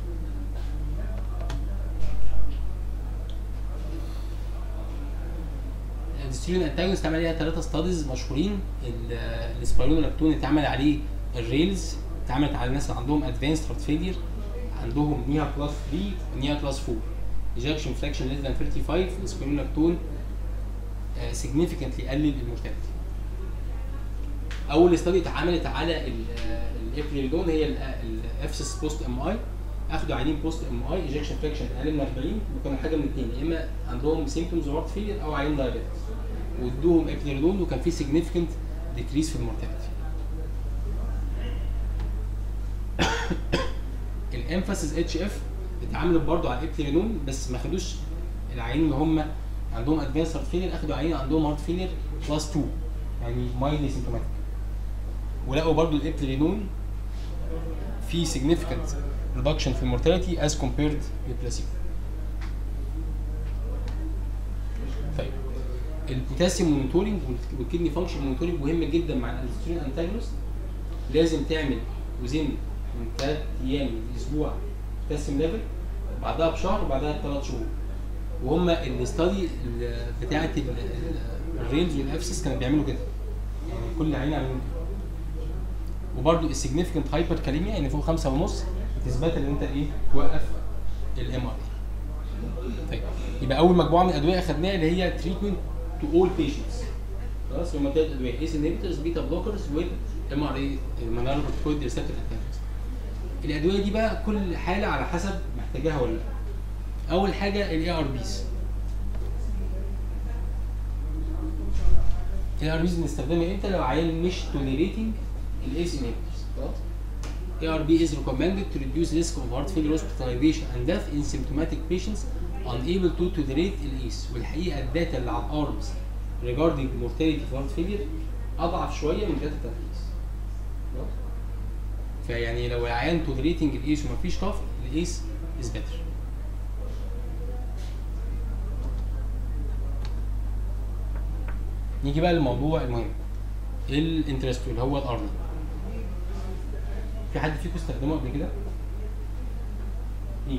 الديسترين انتاجونست اتعمل عليها ثلاثة ستاديز مشهورين ال- السبايرونولاكتون اتعمل عليه الريلز اتعملت على الناس اللي عندهم ادفانسد هارت فيلير عندهم نيها كلاس 3 ونيها كلاس 4 ejection fraction less than 35 السبايرونولاكتون significantly قلل المورتاليتي اول استادي اتعملت على الابريلون هي الافسس بوست ام اي اخدوا عينين بوست ام اي ايجكشن فراكشن اقل من 40 وكانوا حاجه من الاثنين يا اما عندهم سيمتومز هارت فيلير او عيان دايابيتس وادوهم ابريلون وكان في significant decrease في المورتاليتي الامفاسيس اتش اف اتعملت برضو على الابتيرينون بس ما خدوش العيانين اللي هم عندهم ادفانس هارت فيلير اخدوا عيانين عندهم هارت فيلير كلاس 2 يعني مايلي سيمتوماتيك ولقوا برضو الابتيرينون في significant reduction في المورتاليتي as compared للبلاسيبو طيب البوتاسيوم مونيتورنج والكدني فانكشن مونيتورنج مهم جدا مع الالسترين انتاجونست لازم تعمل وزن من ثلاث ايام لاسبوع بوتاسيوم ليفل بعدها بشهر وبعدها بثلاث شهور وهم الاستادي بتاعه ال- ال- الريلز والافسس كانوا بيعملوا كده يعني كل عين عاملين كده وبرده السيجنفكنت هايبر كاليميا يعني فوق خمسة ونص بتثبت ان انت ايه توقف الام ار طيب يبقى اول مجموعه من الادويه اخدناها اللي هي تريتمنت تو اول بيشنتس خلاص هم ثلاث ادويه ايس انهبيتورز بيتا بلوكرز والام ار اي المنال كورتيكويد ريسبتور انتاجونست الادويه دي بقى كل حاله على حسب محتاجاها ولا لا اول حاجه الاي ار بيز الاي ار بيز بنستخدمها امتى لو عيان مش توليريتنج الايس انهبيتورز خلاص ARB is recommended to reduce risk of heart failure hospitalization and death in symptomatic patients unable to tolerate الإيس والحقيقة الداتا اللي على الارمز regarding mortality for heart failure أضعف شوية من داتا بتاعت الإيس خلاص؟ فيعني لو العيان tolerating الإيس ومفيش كف الإيس is better نيجي بقى للموضوع المهم الانترست اللي هو الارنب في حد فيكم استخدمه قبل كده؟ ايه؟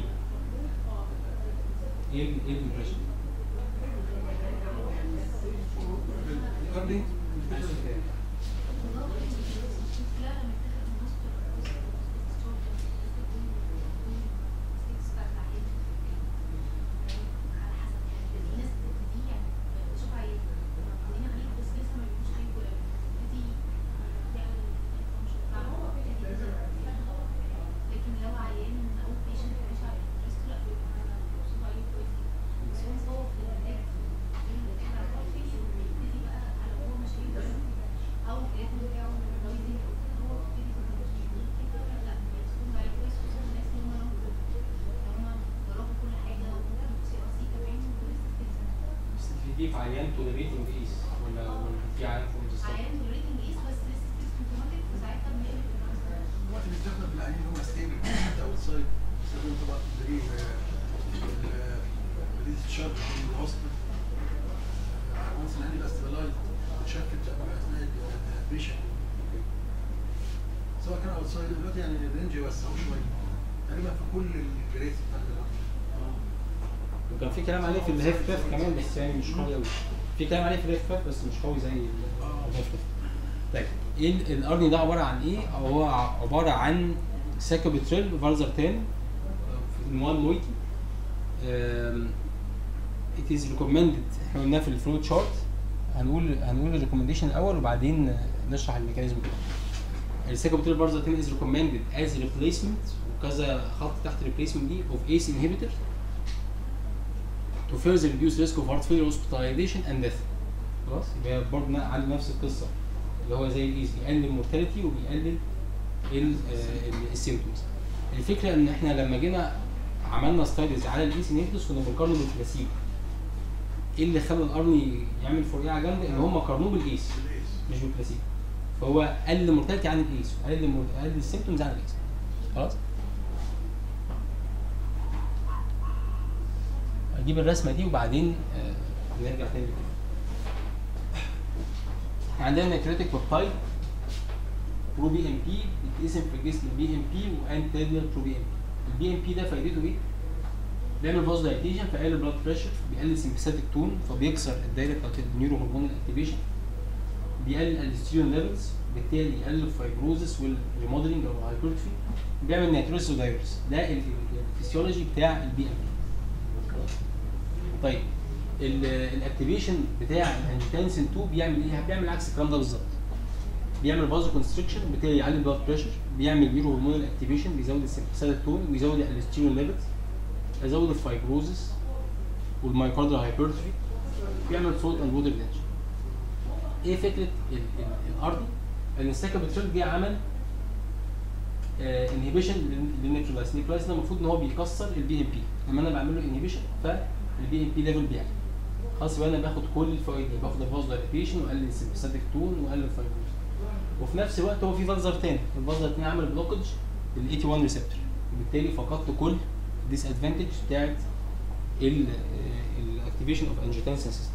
ايه ال- ايه الامبريشن؟ الكاردي لكن لو عيان او بيشنت مش عارف ريسك لا بيبقى صغير كويس بس هو هو في العلاج يبتدي بقى على هو مش هيقدر او الكرياتين بتاعه رايزنج هو بيبتدي كده لا بيكون عليه كويس خصوصا الناس اللي هم لو هم جربوا كل حاجه وممكن سي ار سي كمان ولسه كده بس في دي في عيان توليريتنج ايس ولا ولا في عيان فوق عيان ريتنج ايس بس لسه سيمتوماتيك فساعتها بنقلب الوقت اللي بتاخده في العيانين اللي هم ستيبل حتى اوت سايد بيستخدموا طبعا تدريب بديل الشرط في الهوستل وانس العيان يبقى ستابلايز بتشكل اثناء البيشن سواء كان اوت سايد دلوقتي يعني الرينج يوسعوا شويه تقريبا في كل الجريد بتاعت العيان. وكان في كلام عليه في الهيف باف كمان بس يعني مش قوي قوي في كلام عليه في الهيف باف بس مش قوي زي ال- الهيف باف طيب ايه ال- الارني ده عباره عن ايه؟ هو عباره عن ساكوبيتريل فالزرتان in one moiety um, it is recommended احنا قلناه في الفلو تشارت هنقول هنقول الريكومنديشن الاول وبعدين نشرح الميكانيزم بتاعه الساكوبيتريل فالزرتان is recommended as replacement وكذا خط تحت replacement دي of ACE inhibitor to further reduce risk of heart failure hospitalization and death خلاص يبقى برضه عندي نفس القصه اللي هو زي الايز بيقلل المورتاليتي وبيقلل السيمتومز الفكره ان احنا لما جينا عملنا ستاديز على الايس انهبيتورز كنا بنقارنه بالبلاسيبو ايه اللي خلى الارني يعمل فرقعه جامده ان هم قارنوه بالايس مش بالبلاسيبو فهو قلل المورتاليتي عن الايس وقلل المور- قلل السيمتومز عن الايس خلاص اجيب الرسمه دي وبعدين آه، نرجع تاني لكده. احنا عندنا نيكريتيك بيبتايد برو بي ام بي بيتقسم في الجسم بي ام بي وانتيريال برو بي ام بي البي ام بي ده فايدته ايه؟ بيعمل باز دايتيشن فيقلل البلاد بريشر بيقلل سمباثيك تون فبيكسر الدايره بتاعت النيورو هرمون اكتيفيشن بيقلل الستيرون ليفلز بالتالي يقلل الفايبروزس والريموديلنج او الهايبرتروفي بيعمل نيتروس ودايورس ده ال- ال- الفسيولوجي بتاع البي ام بي طيب ال- الاكتيفيشن بتاع الانجيتانسين 2 بيعمل ايه؟ بيعمل عكس الكلام ده بالظبط بيعمل فازو كونستريكشن بالتالي يعلي البلاد بريشر بيعمل نيورو هرمونال اكتيفيشن بيزود السيمباثيك تون ويزود الستيرون ليفلز يزود الفايبروزس والمايكاردال هايبرتروفي بيعمل سولت اند ووتر ريتنشن ايه فكره الارضي ان الساكابتريل جه عمل انهبيشن للنيوترلايز النيوترلايز ده المفروض ان هو بيكسر البي ام بي لما انا بعمل له انهبيشن فالبي ام بي ليفل بيعلى خلاص يبقى انا باخد كل الفوائد دي باخد الفاز دايليتيشن واقلل السيمباثيك تون واقلل الفايبروز وفي نفس الوقت هو في فازر تاني الفازر التاني عمل بلوكج لل 81 ريسبتور وبالتالي فقدت كل الديس ادفانتج بتاعت الاكتيفيشن اوف انجيوتنسين سيستم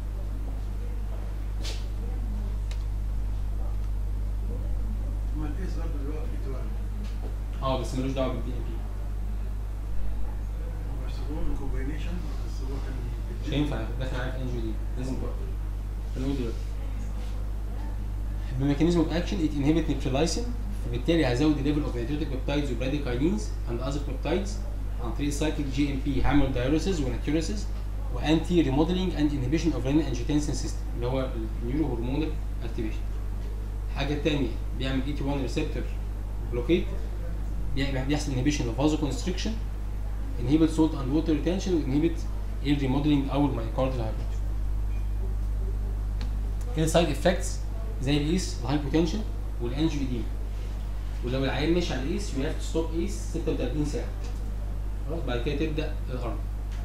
ما الكيس برضه دلوقتي بتوعنا اه بس ملوش دعوه بالبي ام بي هو اشتغلوا له كومباينيشن بس هو كان مش هينفع داخل معايا في انجيو دي لازم توقف هنقول دلوقتي بميكانيزم اوف اكشن ات انهبت نيوترلايسين فبالتالي هزود الليفل اوف نيتروتيك بيبتايدز وبراديكاينينز اند اذر بيبتايدز عن طريق السايكليك جي ام بي هعمل دايوريسز وناتيوريسز وانتي ريموديلنج اند انهبيشن اوف رينين انجيوتنسين سيستم اللي هو النيورو هرمونال اكتيفيشن الحاجه الثانيه بيعمل 81 ريسبتور بلوكيت بيحصل انهبيشن اوف فازو كونستريكشن inhibit salt and water retention وinhibit air remodeling او المايكاردال هايبرتروفي كده سايد افكتس زي الايس الهايبوتنشن والانجيوديما ولو العيان ماشي على الايس يو هاف تو ستوب ايس 36 ساعه خلاص بعد كده تبدا الارم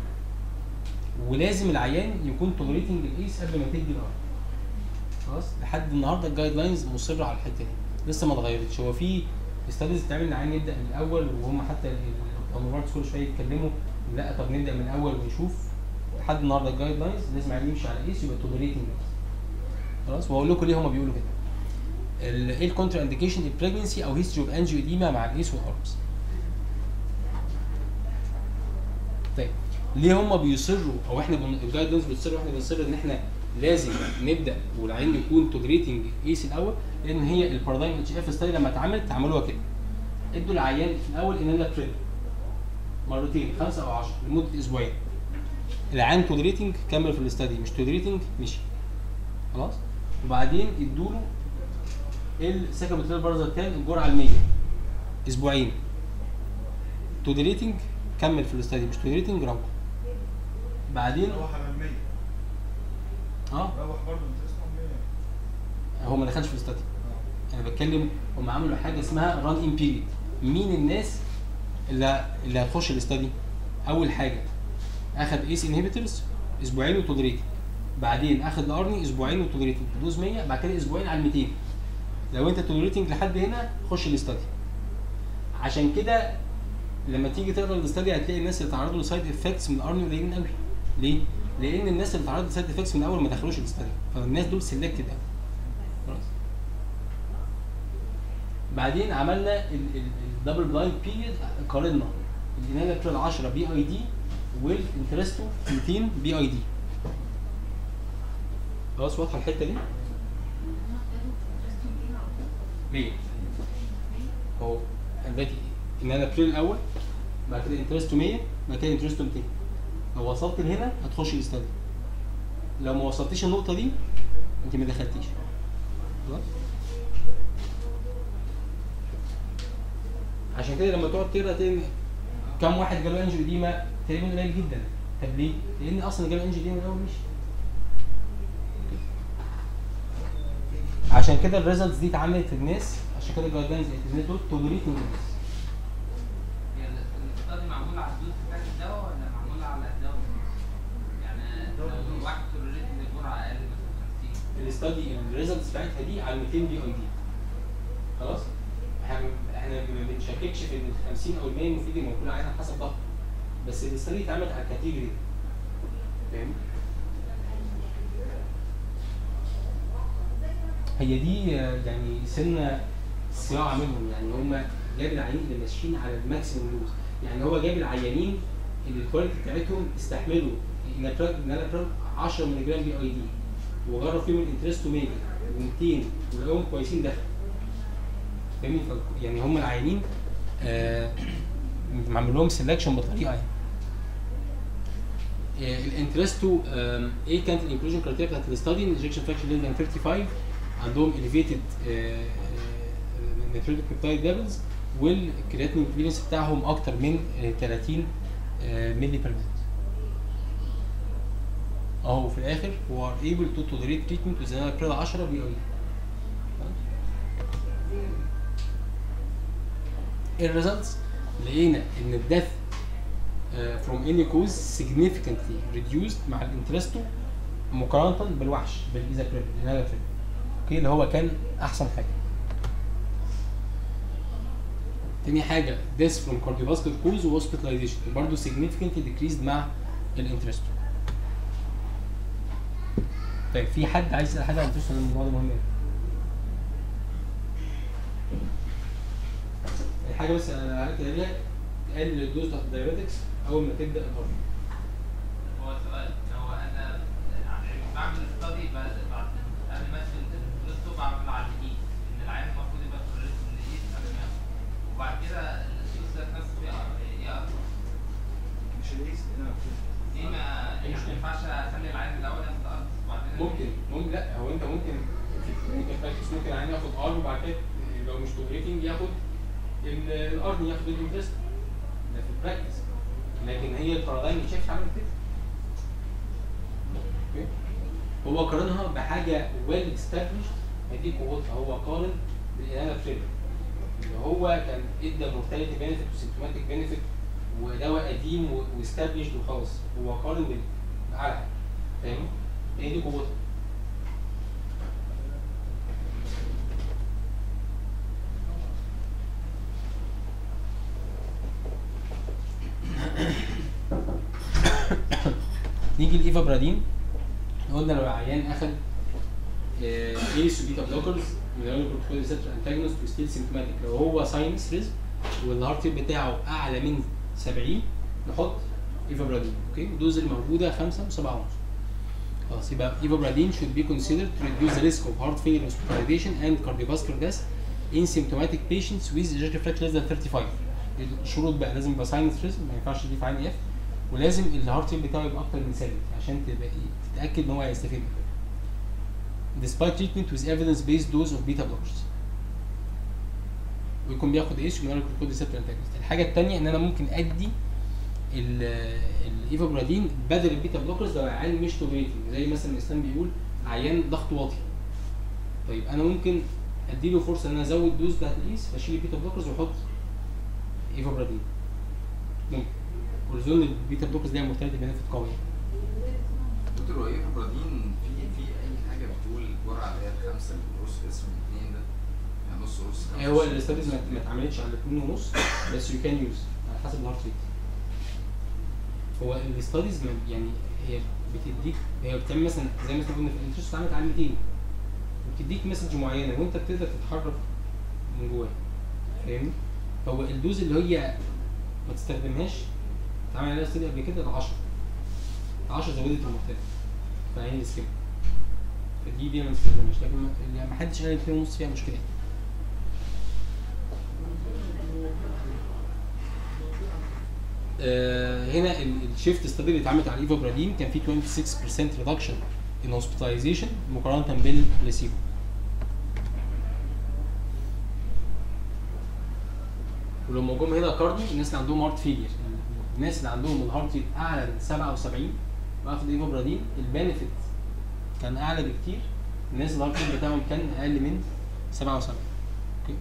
ولازم العيان يكون تولريتنج الايس قبل ما تدي الارم خلاص لحد النهارده الجايد لاينز مصره على الحته دي لسه ما اتغيرتش هو في ستاديز بتعمل ان العيان يبدا من الاول وهم حتى الامراض كل شويه يتكلموا لا طب نبدا من الاول ونشوف لحد النهارده الجايد لاينز لازم العيان يمشي على ايس يبقى تولريتنج خلاص واقول لكم ليه هم بيقولوا كده ال- ايه الكونترا انديكيشن البريجنسي او هيستوري اوف انجيو اديما مع الايس والارمز طيب ليه هم بيصروا او احنا بن... الجايد لاينز بتصر واحنا بنصر ان احنا لازم نبدا والعين يكون تولريتنج ايس الاول لان هي البارادايم اتش اف ستايل لما اتعملت عملوها كده ادوا العيان في الاول انالا بريد مرتين خمسه او 10 لمده اسبوعين العيان تولريتنج كمل في الاستادي مش تولريتنج مشي خلاص وبعدين ادوا له السكابوتيل بارازيتال الجرعه ال 100 اسبوعين تولريتنج كمل في الاستادي مش تولريتنج روح بعدين روح على المية اه روح برضه انت اسمه المية هو ما دخلش في الاستادي انا بتكلم هم عملوا حاجه اسمها ران ان بيريد مين الناس اللي اللي هتخش الاستادي اول حاجه اخد ايس انهبيتورز اسبوعين وتولريتنج بعدين اخد الارني اسبوعين وتولريتنج دوز 100 بعد كده اسبوعين على 200 لو انت تولريتنج لحد هنا خش الاستادي عشان كده لما تيجي تقرا الاستادي هتلاقي الناس اللي تعرضوا لسايد افكتس من الارني قليلين قوي ليه؟ لان الناس اللي تعرضوا لسايد افكتس من الاول ما دخلوش الاستادي فالناس دول سيلكتد قوي خلاص بعدين عملنا الدبل بلايند بيريد قارنا الانالكترال 10 بي اي دي والانترستو 200 بي اي دي خلاص واضحه الحته دي؟ ليه؟ هو انا دلوقتي ان انا بريل الاول بعد كده انترستو 100 بعد كده انترستو 200 لو وصلت لهنا هتخش الاستادي لو ما وصلتيش النقطه دي انت ما دخلتيش خلاص عشان كده لما تقعد تقرا تاني كم واحد جاله انجيو ديما تقريبا قليل جدا طب ليه؟ لان اصلا اللي جاله انجيو ديما من الاول مش عشان كده الريزلتس دي اتعملت للناس عشان كده الجايد لاينز الناس دول تولريتنج الناس هي الاستادي معمولة على الدوز بتاعت الدواء ولا معمولة على الدواء بس؟ يعني لو واحد تولريت جرعة أقل مثلا 50 الاستادي الريزلتس بتاعتها دي على 200 بي اي دي خلاص احنا احنا ما بنشككش في ان ال 50 او ال 100 المفيد يبقى كل عين على حسب ضغط بس الاستادي اتعملت على الكاتيجوري دي فاهم هي دي آه، يعني سنه صياعه منهم يعني هم جاب العيانين اللي ماشيين على الماكسيموم دوز يعني هو جاب العيانين اللي الكواليتي بتاعتهم استحملوا نالابرال 10 مللي جرام بي اي دي وجرب فيهم الانترستو 100 و200 ولقوهم كويسين دخل فاهمني ف- يعني هم العيانين آه معمول لهم سelection بطريقه يعني الانترستو ايه كانت الانكلوجن كرايتيريا بتاعت الاستادي انجكشن فراكشن ليس ذان 35 عندهم elevated نيتروجين بيبتايد ليفلز والكرياتين كليرنس بتاعهم اكتر من آه، 30 ملي بير مينت اهو في الاخر هو are able to tolerate treatment with another 10 بي اي الريزلتس لقينا ان الديث from any cause significantly reduced مع الانترستو مقارنة بالوحش بالايزابريل الهالافيل اوكي اللي هو كان احسن حاجة تاني حاجة death from cardiovascular cause و hospitalization برضه significantly decreased مع الانترستو طيب في حد عايز يسأل حاجة عن الانترستو لأن الموضوع ده مهم أوي. الحاجة بس انا عارف عليها تقلل الدوز بتاعت الدايابيتكس اول ما تبدا الهرم هو سؤال هو انا يعني بعمل ستادي بعد بعد قبل ما ادخل الدكتور بعمل على الايد ان العيان المفروض يبقى توليت من الايد قبل ما ياخد. وبعد كده الدوز ذات نفسه فيه يا مش الاكس هنا دي ما يعني ما ينفعش اخلي العيان الاول ياخد ارض وبعدين ممكن ممكن لا هو انت ممكن ممكن براكتس ممكن عين ياخد ار وبعد كده لو مش توبريتنج ياخد ال- الارن ياخد الانترست ده في البراكتس لكن هي البارادايم مش شايف عملت كده أوكي؟ هو قارنها بحاجه ويل استابلشد دي قوتها هو قارن بالانانا فريم اللي هو كان ادى مورتاليتي بينفيت وسيمتوماتيك بينفيت ودواء قديم واستابلشد وخلاص هو قارن بال- باعلى حاجه فاهم؟ هي دي قوتها نيجي لايفابرادين قلنا لو العيان اخد ايس وبيتا بلوكرز بروتوكول ريسبتور انتاجونست وستيل سيمتوماتيك لو هو ساينس ريزم والهارت ريت بتاعه اعلى من 70 نحط ايفابرادين اوكي الدوز اللي موجوده 5 و7 ونص خلاص يبقى ايفابرادين should be considered to reduce the risk of heart failure hospitalization and cardiovascular death in symptomatic patients with ejection fraction less than 35 الشروط بقى لازم يبقى ساينس ريزم ما ينفعش يضيف عين اف ولازم الهارت ريت بتاعه يبقى اكتر من 70 عشان تبقى إيه؟ تتاكد ان هو هيستفيد despite treatment with evidence based dose of beta blockers ويكون بياخد ايش ويقول كود ريسبتور انتاجونست الحاجه الثانيه ان انا ممكن ادي الايفابرادين بدل البيتا بلوكرز لو عيان مش توبريتنج زي مثلا الاسلام بيقول عيان ضغط واطي طيب انا ممكن ادي له فرصه ان انا ازود دوز بتاعت الايس فاشيل البيتا بلوكرز واحط ايفابرادين ممكن ورزون البيتا بلوكرز ليها مورتاليتي بنفيت قوي دكتور هو ايه فبرادين في في اي حاجه بتقول الجرعه اللي هي الخمسه اللي قرص اسم الاثنين ده يعني نص قرص خمسة هو وعشرين. الاستاديز ما ما اتعملتش على 2 ونص بس يو كان يوز على حسب الهارت ريت هو الاستاديز ما- يعني هي بتديك هي بتعمل مثلا زي ما احنا قلنا في الانترست اتعملت على 200 وبتديك مسج معينه وانت بتقدر تتحرك من جواها فاهمني؟ هو الدوز اللي هي ما تستخدمهاش اتعمل عليها استادي قبل كده ال 10 10 زودت المحتوى فهي السكيب فدي دي ما تستخدمهاش لكن ما- يعني ما حدش قال 2 ونص فيها مشكله آه، هنا الشيفت ستادي اللي اتعملت على الايفابرادين كان في 26% ريدكشن ان هوسبيتاليزيشن مقارنه بالبلاسيبو ولما جم هنا قارنوا الناس اللي عندهم هارت فيلير الناس اللي عندهم الهارت ريت اعلى من 77 واخد ايفابرادين البنفيت كان اعلى بكتير الناس اللي الهارت ريت بتاعهم كان اقل من 77 اوكي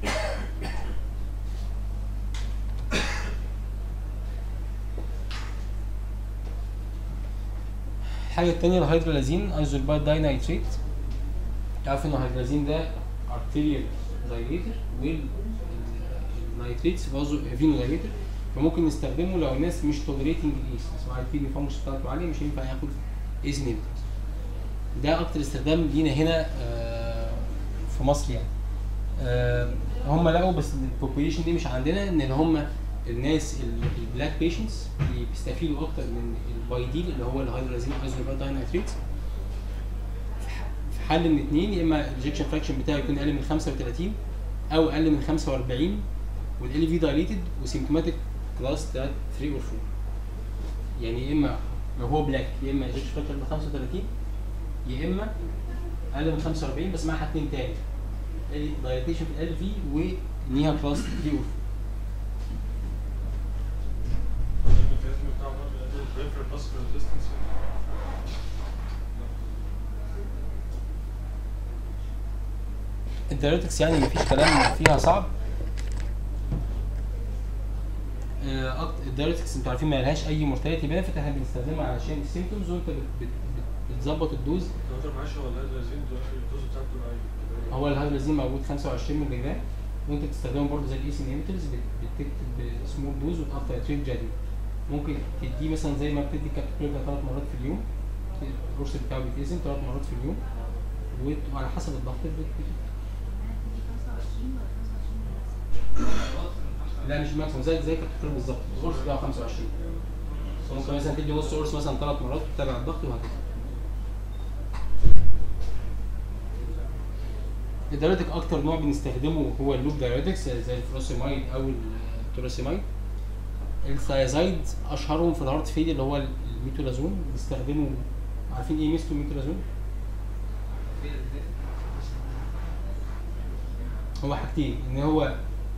الحاجة التانية الهيدرولازين ايزولبايد داينايتريت تعرف ان الهيدرولازين ده ارتيريال دايليتر والنيتريتس برضه فينو دايليتر فممكن نستخدمه لو الناس مش توليريتنج الايس سواء الكيدني فانكشن بتاعته عالية مش هينفع ياخد ايس نيبتس ده اكتر استخدام لينا هنا آه، في مصر يعني آه، هم لقوا بس البوبوليشن دي مش عندنا ان هم الناس البلاك بيشنتس بيستفيدوا اكتر من البايديل اللي هو الهيدرازين ايزوليبات داينايتريت في حل من اتنين يا اما الانجكشن فراكشن بتاعه يكون اقل من 35 او اقل من 45 والال في دايليتد وسيمتوماتيك كلاس 3 3 اور 4 يعني يا اما لو هو بلاك يا اما انجكشن فراكشن ب 35 يا اما اقل من 45 بس معاها اتنين تاني دايليتيشن في ال في ونيها كلاس 3 اور 4 الميكانيزم بتاعه برضه يقلل البريفرال فاسكولار ديستانس الدايركتكس يعني مفيش كلام فيها صعب آه، أكت- الدايركتكس انتوا عارفين ما لهاش اي مورتاليتي بنفيت احنا بنستخدمها علشان السيمتومز وانت بت- بت- بت- بتظبط الدوز دكتور معلش هو الهيدرازين الدوز بتاعته ايه؟ هو الهيدرازين موجود 25 مللي جرام وانت بتستخدمه برضه زي الايس انهبيتورز بتكتب سمول دوز وتقطع تريد جدول ممكن تديه مثلا زي ما بتدي كابتوبيلا ثلاث مرات في اليوم القرص بتاعه بيتقسم ثلاث مرات في اليوم وت- وعلى حسب الضغط بت- بت- لا مش ماكسيموم زي زي كابتوبيلا بالظبط القرص بتاعه 25 ممكن مثلا تدي نص قرص مثلا ثلاث مرات وتتابع الضغط وهكذا الدايريتك اكتر نوع بنستخدمه هو اللوب دايريتكس زي الفروسيمايد او التوراسيمايد الثيازايد اشهرهم في الهارت فيل اللي هو الميتولازون بنستخدمه عارفين ايه ميزته الميتولازون؟ هو حاجتين ان هو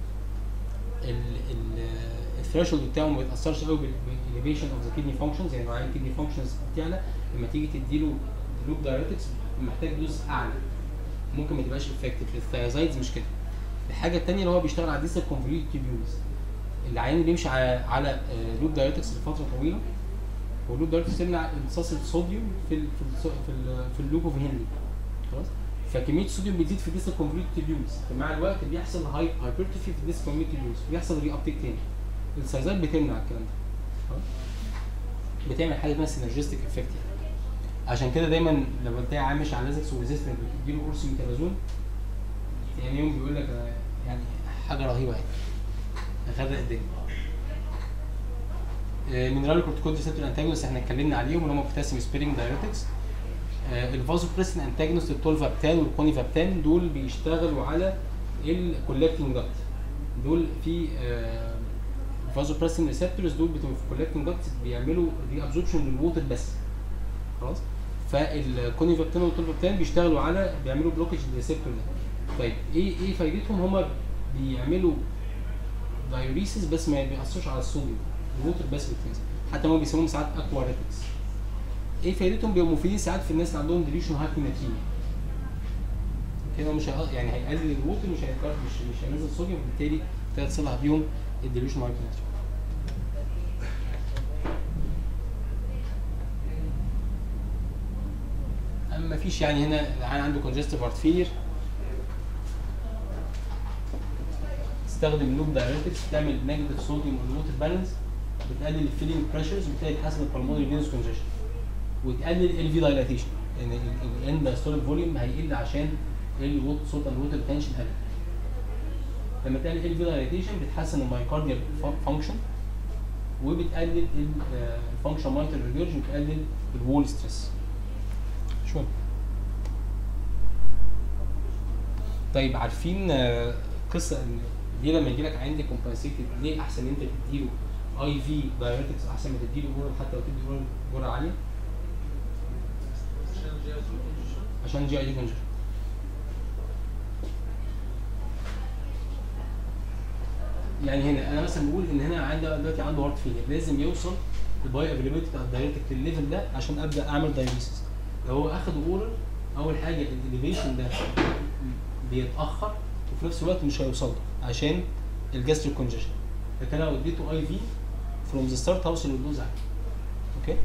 الثريشولد بتاعه ما بيتاثرش قوي بالاليفيشن اوف ذا كيدني فانكشنز يعني نوعين الكيدني فانكشنز بتعلى لما تيجي تديله لوب دايريتكس محتاج دوز اعلى ممكن ما تبقاش افكتيف الثيازايدز مش كده الحاجه الثانيه اللي هو بيشتغل على ديسل كونفوليوت تيبيوز العيان اللي بيمشي على على لوب دايريتكس لفتره طويله واللوب دايريتكس تمنع امتصاص الصوديوم في ال في ال في, ال في اللوب اوف هنلي خلاص فكميه الصوديوم بتزيد في الديسل كونفوليوت تيبيوز فمع الوقت بيحصل هاي هايبرتروفي في الديسل كونفوليوت تيبيوز بيحصل ري ابتيك تاني الثيازايد بتمنع الكلام ده خلاص بتعمل حاجه اسمها سينرجستيك افكت يعني عشان كده دايما لما تلاقي عامش على لازكس وريزيستنت بتديله قرص ميتالازون يعني يوم بيقول لك أنا يعني حاجه رهيبه يعني غرق الدنيا مينرال كورتيكويد ريسبتور انتاجونست احنا اتكلمنا عليهم اللي هم بوتاسيوم سبيرنج دايريتكس الفازوبريسين انتاجونست التولفابتان والكونيفابتان دول بيشتغلوا على الكولكتنج داكت دول في فازوبريسين ريسبتورز دول بتبقوا في الكولكتنج داكت بيعملوا ري ابزوربشن للووتر بس خلاص فالكونيفابتان والتولفابتان بيشتغلوا على بيعملوا بلوكج للريسبتور ده طيب ايه ايه فايدتهم هما بيعملوا دايوريسيس بس ما بيأثرش على الصوديوم الووتر بس بتنزل حتى هم بيسموهم ساعات اكواريتكس ايه فايدتهم بيبقوا مفيدين ساعات في الناس اللي عندهم ديليوشن هايبوناتريميا كده مش هيق- يعني هيقلل الووتر مش هيقل مش مش هينزل صوديوم بالتالي تقدر تصلح بيهم الديليوشن هايبوناتريميا اما فيش يعني هنا العيان عنده كونجستيف هارت فيلير تستخدم اللوب دايريتكس تعمل نيجاتيف صوديوم والووتر بالانس بتقلل الفيلينج بريشرز وبالتالي تحسن البلمونري فينوس كونجيشن وتقلل ال في دايلاتيشن لان الان دايستوليك فوليوم هيقل عشان الووتر صوت الووتر تنشن قل لما تقلل ال في دايلاتيشن بتحسن المايكارديال فانكشن وبتقلل الفانكشن مايتر ريجرج وتقلل الوول ستريس شو طيب عارفين آه، قصه ان ليه لما يجي لك عندي كومبنسيتد ليه احسن انت تديله اي في دايريتكس احسن ما تديله اورال حتى لو تدي اورال جرعه عاليه عشان جي اي دي كونجر يعني هنا انا مثلا بقول ان هنا عندي دلوقتي عنده هارت فيلير لازم يوصل الباي افيلابيلتي بتاع الدايركت للليفل ده عشان ابدا اعمل دايليسيس لو هو اخد اورال اول حاجه الاليفيشن ده بيتاخر وفي نفس الوقت مش هيوصل له عشان الجاستريك كونجيشن لكن لو اديته اي في فروم ذا ستارت هوصل للدوز عادي اوكي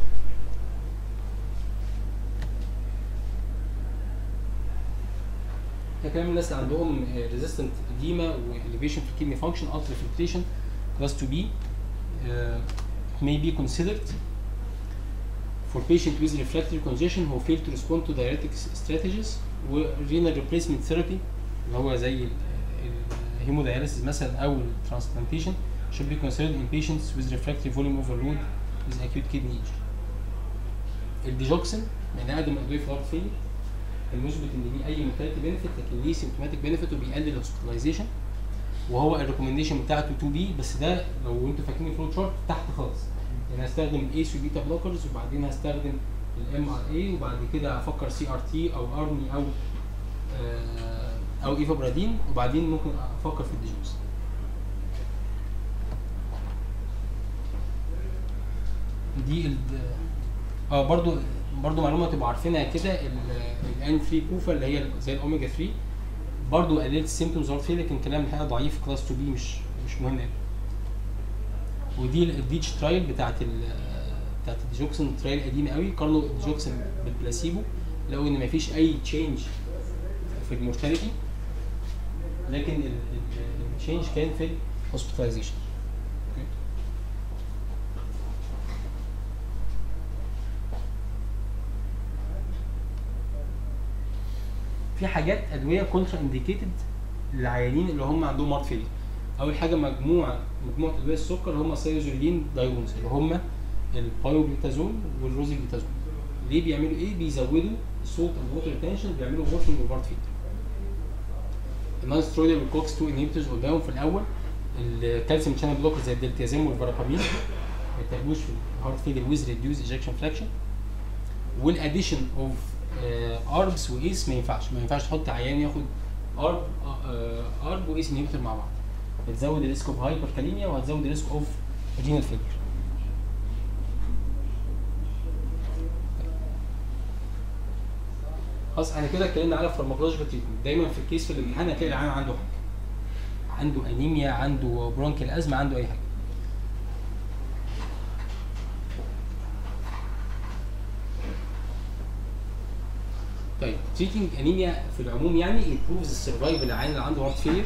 ده كلام الناس اللي عندهم ريزيستنت اديما واليفيشن في كيدني فانكشن الترا فلتريشن كلاس 2 بي may be considered for patient with refractory congestion who fail to respond to diuretic strategies و renal replacement therapy اللي هو زي الهيمودياليسيس مثلا او الترانسبلانتيشن should be considered in patients with refractory volume overload with acute kidney injury. الديجوكسين من اقدم الادويه في الهارت فيلير المثبت ان ليه اي مورتاليتي بنفيت لكن ليه سيمتوماتيك بنفيت وبيقلل الهوسبيتاليزيشن وهو الريكومنديشن بتاعته 2 بي بس ده لو انتوا فاكرين الفلو شارت تحت خالص يعني هستخدم الايس وبيتا بلوكرز وبعدين هستخدم الام ار اي وبعد كده افكر سي ار تي او ارني او آه، او ايفابرادين وبعدين ممكن افكر في الديجوكس دي ال اه برضو برضو معلومه تبقوا عارفينها كده الان 3 كوفا اللي هي زي الاوميجا 3 برضو قللت السيمتومز اوف لكن كلام الحقيقه ضعيف كلاس 2 بي مش مش مهم قوي ودي الديتش ترايل بتاعت ال بتاعت الديجوكسين ترايل قديمه قوي قارنوا الديجوكسين بالبلاسيبو لقوا ان مفيش اي تشينج في المورتاليتي لكن التشينج كان في الهوسبيتاليزيشن في حاجات ادويه كونترا انديكيتد للعيانين اللي هم عندهم هارت فيلير اول حاجه مجموعه مجموعه ادويه السكر اللي هم سيروزولين دايونز اللي هم البايوبيتازول والروزيبيتازول ليه بيعملوا ايه بيزودوا الصوت او الووتر ريتنشن بيعملوا وركينج اوف هارت فيلير النون سترويدال والكوكس 2 انهبيتورز قدامهم في الاول الكالسيوم شانل بلوكر زي الدلتيازيم والفرابامين ما يتعبوش في الهارت فيلير ويز ريديوز ايجكشن فراكشن والاديشن اوف اربس وايس ما ينفعش ما ينفعش تحط عيان ياخد ارب ارب وايس انهبيتور مع بعض بتزود الريسك اوف هايبر كاليميا وهتزود الريسك اوف رينال فيلير خلاص احنا كده اتكلمنا على فارماكولوجيكال تريتمنت دايما في الكيس في الامتحان هتلاقي العيان عنده حاجه عنده انيميا عنده برونكيال ازمه عنده اي حاجه طيب تريتنج انيميا في العموم يعني improves السرفايفل العيان اللي عنده هارت فيلير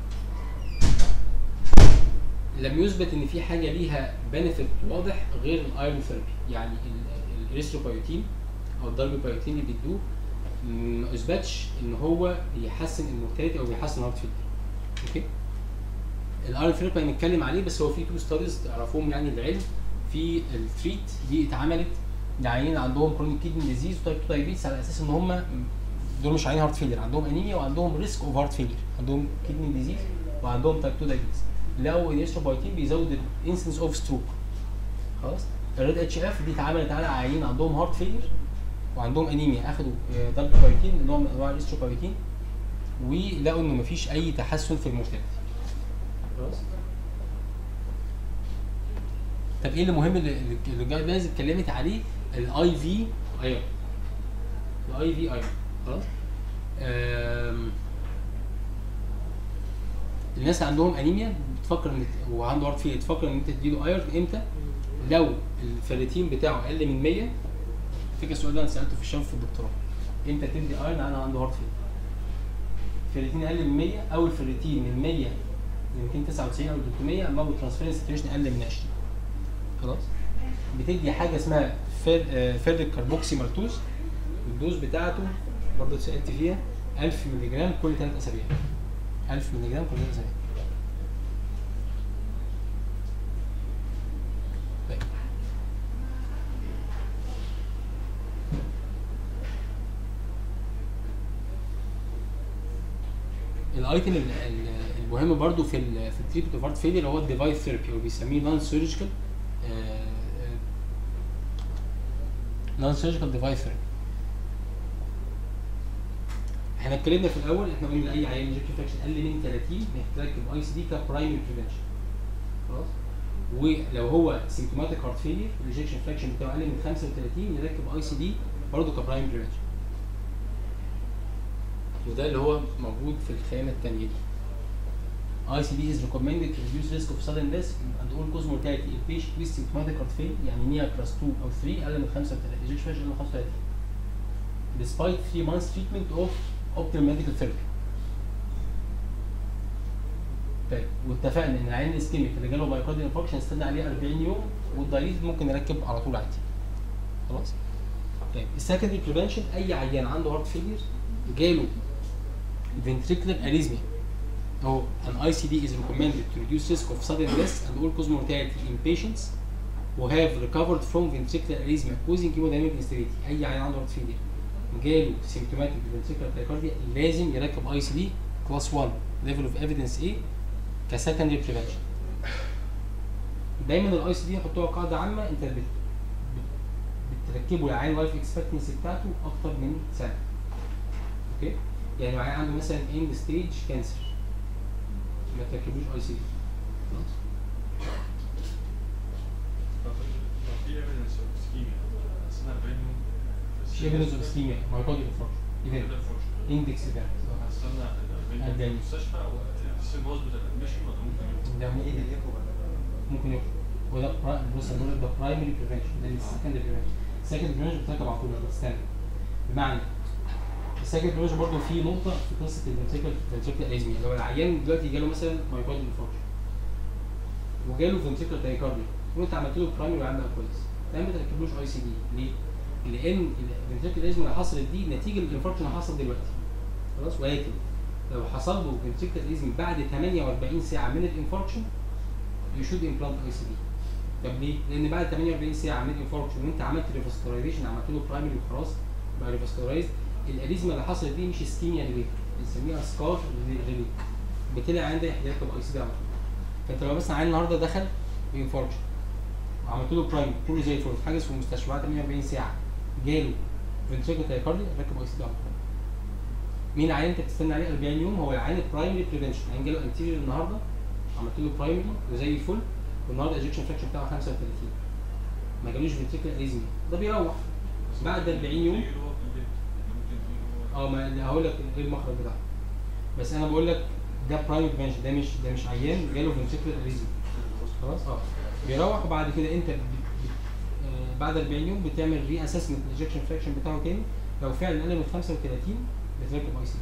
لم يثبت ان في حاجه ليها بنفيت واضح غير الايرون ثيرابي يعني ال- الاريثروبايوتين او الداربيبايوتين اللي بيدوه ما اثبتش ان هو بيحسن المورتاليتي او بيحسن الهارت فيلير اوكي الايرون ثيرابي هنتكلم عليه بس هو في تو ستاديز تعرفوهم يعني العلم في التريت دي اتعملت لعيانين عندهم كرونيك كيدني ديزيز وتايب 2 دايابيتس على اساس ان هم دول مش عيانين هارت فيلير عندهم انيميا وعندهم ريسك اوف هارت فيلير عندهم كيدني ديزيز وعندهم تايب 2 دايابيتس لقوا ان الاستروبايتين بيزود الانسنس اوف ستروك خلاص الريد اتش اف دي اتعملت على عيانين عندهم هارت فيلير وعندهم انيميا اخدوا داربيبايتين نوع من انواع الاستروبايتين ولقوا انه مفيش اي تحسن في المورتاليتي خلاص طب ايه اللي مهم اللي اللي الجايد لاينز اتكلمت عليه الاي في ايون الاي في ايون خلاص آم، الناس اللي عندهم انيميا بتفكر ان وعنده هارت فيلير تفكر ان انت تديله ايرون امتى لو الفيريتين بتاعه اقل من 100 فاكر السؤال ده انا سالته في الشام في الدكتوراه امتى تدي ايرون انا عنده هارت فيلير فيريتين اقل من 100 او الفيريتين من 100 ل 299 او 300 اما الترانسفيرنس ساتوريشن اقل من 20 خلاص بتدي حاجه اسمها فير آه، فيريك كاربوكسي مالتوز الدوز بتاعته برضه اتسالت فيها 1000 مللي جرام كل 3 اسابيع 1000 مللي جرام كل 3 اسابيع طيب. الايتم ال- ال- المهم برضو في ال في التريتمنت اوف هارت فيلير هو الديفايس ثيرابي او بيسميه نون سيرجيكال نون سيرجيكال ديفايس ثيرابي احنا اتكلمنا في الاول احنا قلنا لاي عيان انجكشن فاكشن اقل من 30 محتاج اي سي دي كبرايمري بريفنشن خلاص ولو هو سيمتوماتيك هارت فيلير الانجكشن فراكشن بتاعه اقل من 35 يركب اي سي دي برضه كبرايمري بريفنشن وده اللي هو موجود في الخانه الثانيه دي ICD is recommended to reduce risk of sudden death and all cause mortality in patient with symptomatic heart failure يعني NIA class 2 أو 3 أقل من 35 ejection fraction أقل من 35 despite 3 months treatment of optimal medical therapy. طيب واتفقنا ان العيان الاسكيميك اللي جاله مايوكارديال انفاركشن نستنى عليه 40 يوم والدايليز ممكن نركب على طول عادي. خلاص؟ طيب السكندري بريفنشن اي عيان عنده هارت فيلير جاله ventricular arrhythmia أهو an ICD is recommended to reduce risk of sudden death and all cause mortality in patients who have recovered from ventricular arrhythmia causing hemodynamic instability أي عيان عنده heart failure جاله symptomatic ventricular tachycardia لازم يركب اي سي دي كلاس 1 ليفل اوف ايفيدنس ايه كسكندري بريفنشن دايما الاي سي دي يحطوها قاعده عامه انت بت بت- بتركبه لعين لايف اكسبكتنسي بتاعته اكتر من سنه اوكي يعني لو عيان عنده مثلا اند ستيج كانسر ما تركبوش اي سي دي خلاص في evidence of ischemia أثناء بينهم مش ايفيدنس اوف اسكيميا مايكارديال انفاركشن ايفنت اندكس ايفنت هستنى أربعين. بينهم المستشفى أو السيم هوسبيتال ادميشن ولا ممكن ده ممكن ممكن يخرج وده برا- بص انا بقول لك ده برايمري بريفنشن ده السكندري بريفنشن السكندري بريفنشن بتركب على طول مش بتستنى بمعنى السكندري بريفنشن برضه في نقطه في قصه الفنتريكل فنتريكل اريزميا لو العيان دلوقتي جاله مثلا مايكارديال انفاركشن وجاله فنتريكل تايكارديا وانت عملت له برايمري وعمل بقى كويس ده ما تركبلوش اي سي دي ليه؟ لان الفنتريكل اريزميا اللي حصلت دي نتيجه للانفاركشن اللي حصل دلوقتي خلاص ولكن لو حصل له فنتريكل اريزميا بعد 48 ساعه من الانفاركشن يو شود امبلانت اي سي دي طب ليه؟ لان بعد 48 ساعه من الانفاركشن وانت عملت ريفاسكولايزيشن عملت له برايمري وخلاص بقى ريفاسكولايز الاريزما اللي حصلت دي مش اسكيميا ريليت بنسميها سكار ريليت بتلاقي عندك يركب اي سي دي على طول فانت لو مثلا عيل النهارده دخل بانفاركشن وعملت له برايم كله زي الفل حاجز في المستشفى بعد 48 ساعه جاله فنتريكل تايكارديا ركب اي سي دي على طول مين العيان انت بتستنى عليه 40 يوم هو العيان البرايمري بريفنشن عيان جاله انتيريور النهارده عملت له برايمري وزي الفل والنهارده الاجكشن فراكشن بتاعه 35 ما جالوش فنتريكل اريزميا ده بيروح بعد 40 يوم اه ما هقول لك ايه المخرج بتاعه بس انا بقول لك ده برايمري بريفنشن ده مش ده مش عيان جاله فنتريكل اريزميا خلاص اه بيروح وبعد كده انت بت- بت- آه، بعد 40 يوم بتعمل ري اسسمنت الاجكشن فراكشن بتاعه تاني لو فعلا اقل من 35 بتركب اي سي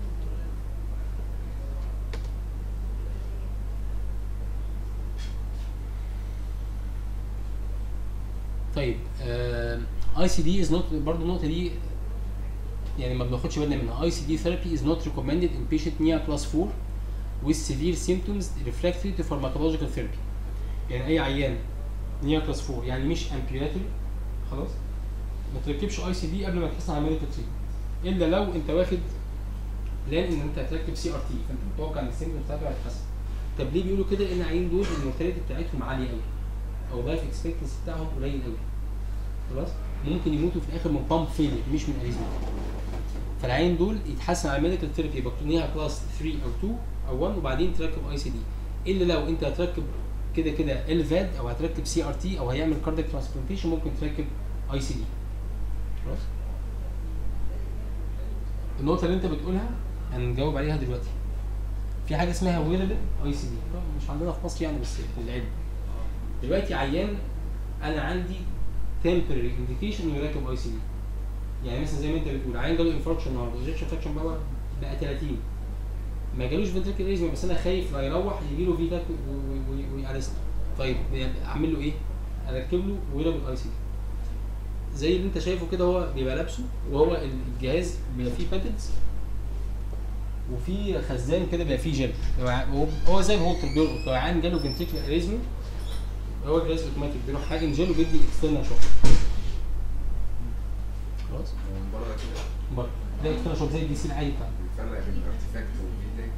طيب اي سي دي از نوت برضه النقطه دي يعني ما بناخدش بالنا منها اي سي دي ثيرابي از نوت ريكومندد ان بيشنت نيا كلاس 4 with severe symptoms refractory to pharmacological therapy يعني اي عيان نيا كلاس 4 يعني مش امبيراتوري خلاص ما تركبش اي سي دي قبل ما تحس على ميديكال تريتمنت الا لو انت واخد بلان ان انت هتركب سي ار تي فانت متوقع ان السيمبتوم بتاعته هتتحسن طب ليه بيقولوا كده ان العيان دول المورتاليتي بتاعتهم عاليه قوي او اللايف اكسبكتنسي بتاعهم قليل قوي خلاص ممكن يموتوا في الاخر من بامب فيلير مش من اريزما فالعيان دول يتحسن على ميديكال ثيرابي يبقى ليها كلاس 3 او 2 او 1 وبعدين تركب اي سي دي الا لو انت هتركب كده كده الفاد او هتركب سي ار تي او هيعمل كاردياك ترانسبلانتيشن ممكن تركب اي سي دي خلاص النقطه اللي انت بتقولها هنجاوب عليها دلوقتي في حاجه اسمها ويربل اي سي دي مش عندنا في مصر يعني بس للعلم دلوقتي عيان انا عندي temporary indication انه يركب اي سي دي يعني مثلا زي ما انت بتقول عيان جاله انفاركشن النهارده ايجكشن فراكشن بقى بقى 30 ما جالوش فنتريكل اريزما بس انا خايف لا يروح يجي له فيتاك ويارست طيب يعني اعمل له ايه؟ اركب له ويربل اي سي دي زي اللي انت شايفه كده هو بيبقى لابسه وهو الجهاز بيبقى فيه باتنز وفي خزان كده بيبقى فيه جل هو ع- هو- هو زي الهولتر بيلقط لو عيان جاله فنتريكل اريزما هو الجهاز اوتوماتيك بيروح حاجه جل وبيدي اكسترنال شوك خلاص ومن بره كده بره ده اكسترنال شوك زي الدي سي العادي بتاعنا بيفرق بين الارتفاكت والفيتاك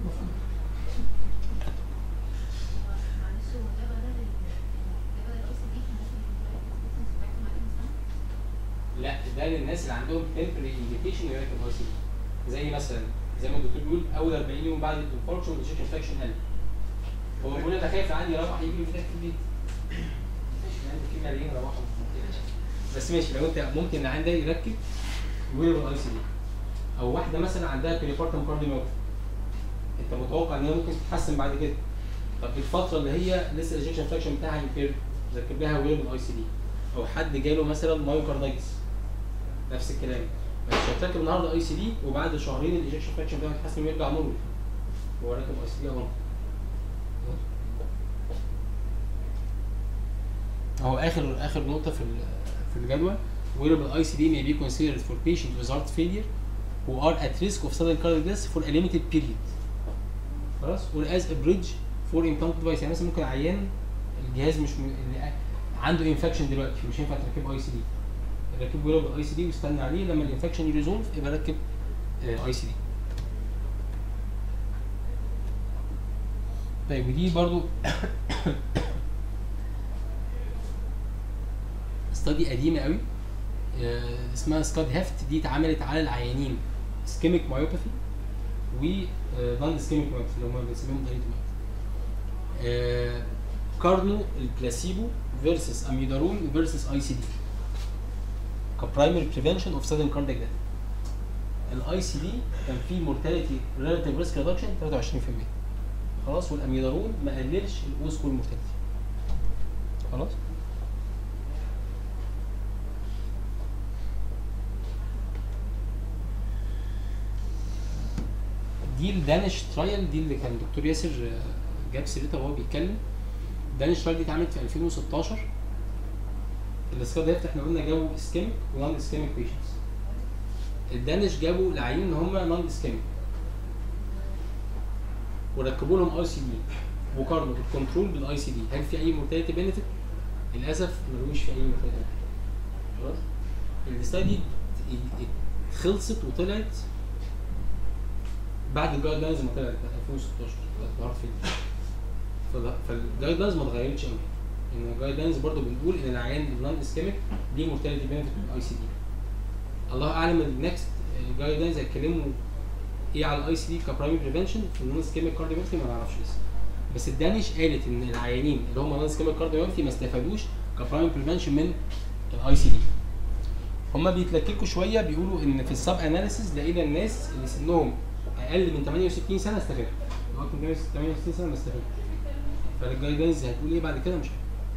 معلش هو ده بدل ال- ده بدل الاي سي دي ممكن يكون بتاعته معاك مثلا لا ده للناس اللي عندهم temporary indication يركب اي سي دي زي مثلا زي ما الدكتور بيقول اول 40 يوم بعد الانفاركشن والايجكشن فراكشن قل هو بيقول انا خايف عندي يروح يجي لي في البيت ماشي يعني في ملايين روحوا بس ماشي لو انت ممكن العيان ده يركب ويربل اي سي دي او واحده مثلا عندها بيريبارتم كارديوميوباثي انت متوقع ان هي ممكن تتحسن بعد كده طب الفتره اللي هي لسه الايجكشن فراكشن بتاعها يمبير ركب لها ويربل اي سي دي او حد جاله مثلا مايوكاردايتس نفس الكلام مش هتركب النهارده اي سي دي وبعد شهرين الايجكشن فراكشن بتاعه يتحسن ويرجع نورمال هو راكب اي سي دي اهو هو اخر اخر نقطه في ال- في الجدول wearable ICD may be considered for patient with heart failure who are at risk of sudden cardiac death for a limited period خلاص or as a bridge for implanted device يعني مثلا ممكن عيان الجهاز مش م... اللي عنده انفكشن دلوقتي مش ينفع تركب اي سي دي ركبه جوه بالاي سي دي واستنى عليه لما الانفكشن يريزولف يبقى ركب اي سي دي طيب ودي برضو استادي قديمه قوي آه، اسمها ستاد هيفت دي اتعملت على العيانين سكيميك مايوباثي و نون سكيميك مايوباثي اللي هم بنسميهم دايت قارنوا البلاسيبو فيرسس اميدارون فيرسس اي سي دي كبرايمري بريفنشن اوف سادن كاردياك ديث الاي سي دي كان فيه مورتاليتي ريلاتيف ريسك ريدكشن 23% خلاص والاميدارون ما قللش الاو سكول مورتاليتي خلاص دي الدانش ترايل دي اللي كان دكتور ياسر آه، جاب سيرتها وهو بيتكلم دانش ترايل دي اتعملت في 2016 الاسكاد ديت احنا قلنا جابوا اسكيميك ونون اسكيميك بيشنتس الدانش جابوا العيانين ان هم نون اسكيميك وركبوا لهم اي سي دي وقارنوا الكنترول بالاي سي دي هل في اي مورتاليتي بينفيت؟ للاسف ملوش في اي مورتاليتي خلاص الاستادي دي ات- ات- خلصت وطلعت بعد الجايد لاينز ما طلعت بقى 2016 بقت ظهرت فين فالجايد لاينز ما اتغيرتش قوي ان الجايد لاينز برضه بنقول ان العيان النون اسكيميك ليه مورتاليتي بينفيت من الاي سي دي الله اعلم النكست جايد لاينز هيتكلموا ايه على الاي سي دي كبرايمري بريفنشن في النون اسكيميك كارديوميوباثي ما نعرفش لسه بس الدانش قالت ان العيانين اللي هم نون اسكيميك كارديوميوباثي ما استفادوش كبرايمري بريفنشن من الاي سي دي هما بيتلككوا شويه بيقولوا ان في السب اناليسيز لقينا الناس اللي سنهم اقل من 68 سنه استفادوا لغايه من 68 سنه ما استفادوش فالجايد لاينز هتقول ايه بعد كده مش عارف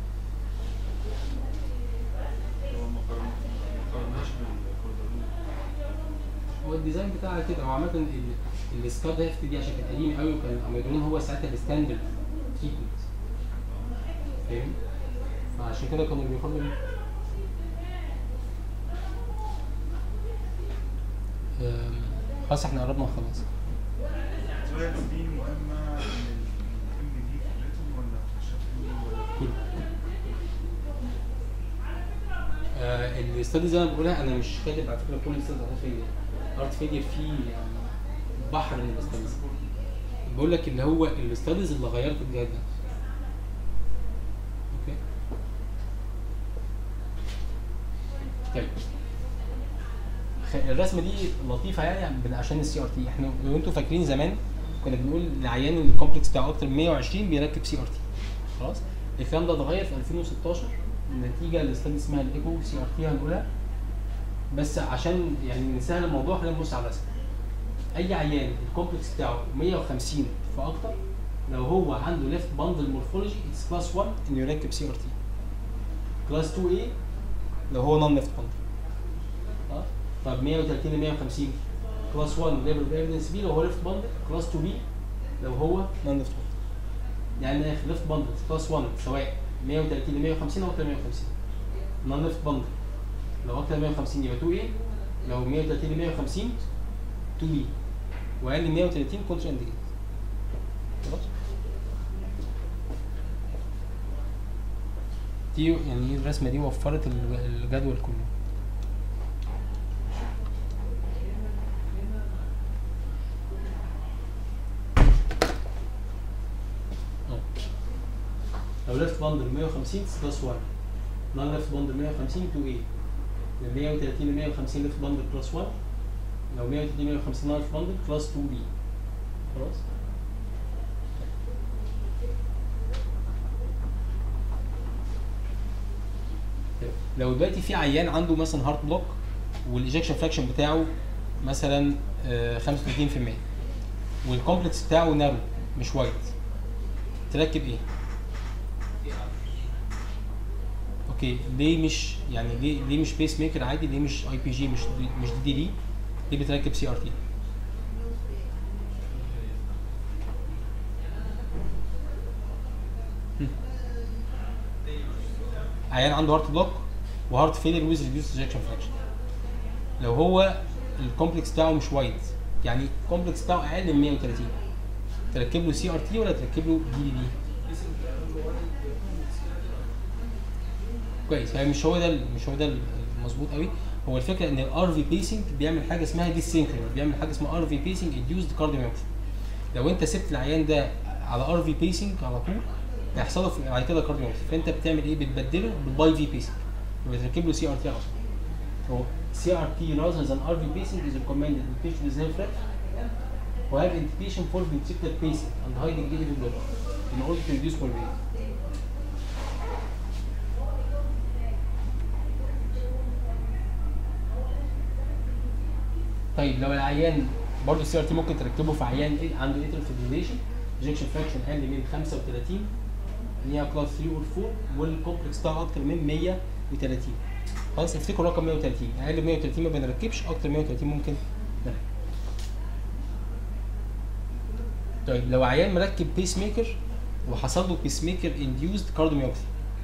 هو ما قارن- ما قارناش بالكوردانين هو الديزاين بتاعها كده هو عامة ال- السكاد هيفت دي عشان كانت قديمة قوي وكان الاميدرون هو ساعتها الستاندرد تريتمنت فاهم؟ فعشان كده كانوا بيفضلوا دي. أم، خلاص احنا قربنا نخلص سؤال دي مهمة ان الام دي كلتهم ولا شكله ولا كله آه الاستادي زي ما بقولها انا مش كاتب على فكره كل الاستادي ارت فيلير ارت فيلير فيه يعني بحر من الاستاديز بقول لك اللي هو الاستاديز اللي غيرت الجهاز ده اوكي طيب خ- الرسمه دي لطيفه يعني بن- عشان السي ار تي احنا لو انتوا فاكرين زمان كنا بنقول العيان الكومبلكس بتاعه اكتر من 120 بيركب سي ار تي خلاص الكلام ده اتغير في 2016 نتيجه لاستادي اسمها الايكو سي ار تي هنقولها بس عشان يعني نسهل الموضوع خلينا نبص على الرسم اي عيان الكومبلكس بتاعه 150 فاكتر لو هو عنده ليفت باندل مورفولوجي اتس كلاس 1 انه يركب سي ار تي كلاس 2 ايه لو هو نون ليفت باندل اه طب 130 ل 150 كلاس 1 ليفل اوف ايفيدنس بي لو هو ليفت باندل كلاس 2 بي لو هو نون ليفت باندل يعني انا ليفت باندل كلاس 1 سواء 130 ل 150 او اكتر من 150 نون ليفت باندل لو اكتر من 150 يبقى 2 ايه لو 130 ل 150 2 بي واقل من 130 كونتر انديكيت خلاص دي يعني الرسمه دي وفرت الج- الجدول كله اه. لو ليفت باندل 150 كلاس 1 نون ليفت باندل 150 2 ايه من 130 ل 150 ليفت باندل كلاس 1 لو 130 150 نون ليفت باندل كلاس 2 بي خلاص طيب، لو دلوقتي في عيان عنده مثلا هارت بلوك والايجكشن فراكشن بتاعه مثلا آه، 35% والكومبلكس بتاعه نارو مش وايد تركب ايه؟ اوكي ليه مش يعني ليه ليه مش بيس ميكر عادي ليه مش اي بي جي مش دي مش دي دي ليه بتركب سي ار تي؟ عيان عنده هارت بلوك وهارت فيلر ويز ريديوس ايجكشن فراكشن لو هو الكومبلكس بتاعه مش وايد يعني الكومبلكس بتاعه اقل من 130 تركب له سي ار تي ولا تركب له دي بي بي كويس يعني مش هو ده مش هو ده المظبوط قوي هو الفكره ان الار في بيسنج بيعمل حاجه اسمها دي بيعمل حاجه اسمها ار في بيسنج انديوزد كارديوميوباثي لو انت سبت العيان ده على ار في بيسنج على طول هيحصل له في- بعد كده كارديوميوباثي فانت بتعمل ايه بتبدله بالباي في بيسنج بتركب له سي ار تي على طول هو سي ار تي rather than ار في بيسنج is recommended in patients with health threat who have intubation for ventricular pacing and high degree of blood in order to reduce morbidity طيب لو العيان برضه السي ار تي ممكن تركبه في عيان إيه؟ عنده اترال فيبريليشن ايجكشن فراكشن اقل من 35 اللي هي كلاس 3 اور 4 والكومبلكس بتاعه اكتر من 130 خلاص افتكروا رقم 130 اقل من 130 ما بنركبش اكتر من 130 ممكن نركب طيب لو عيان مركب بيس ميكر وحصل له بيس ميكر انديوزد كارديوميوباثي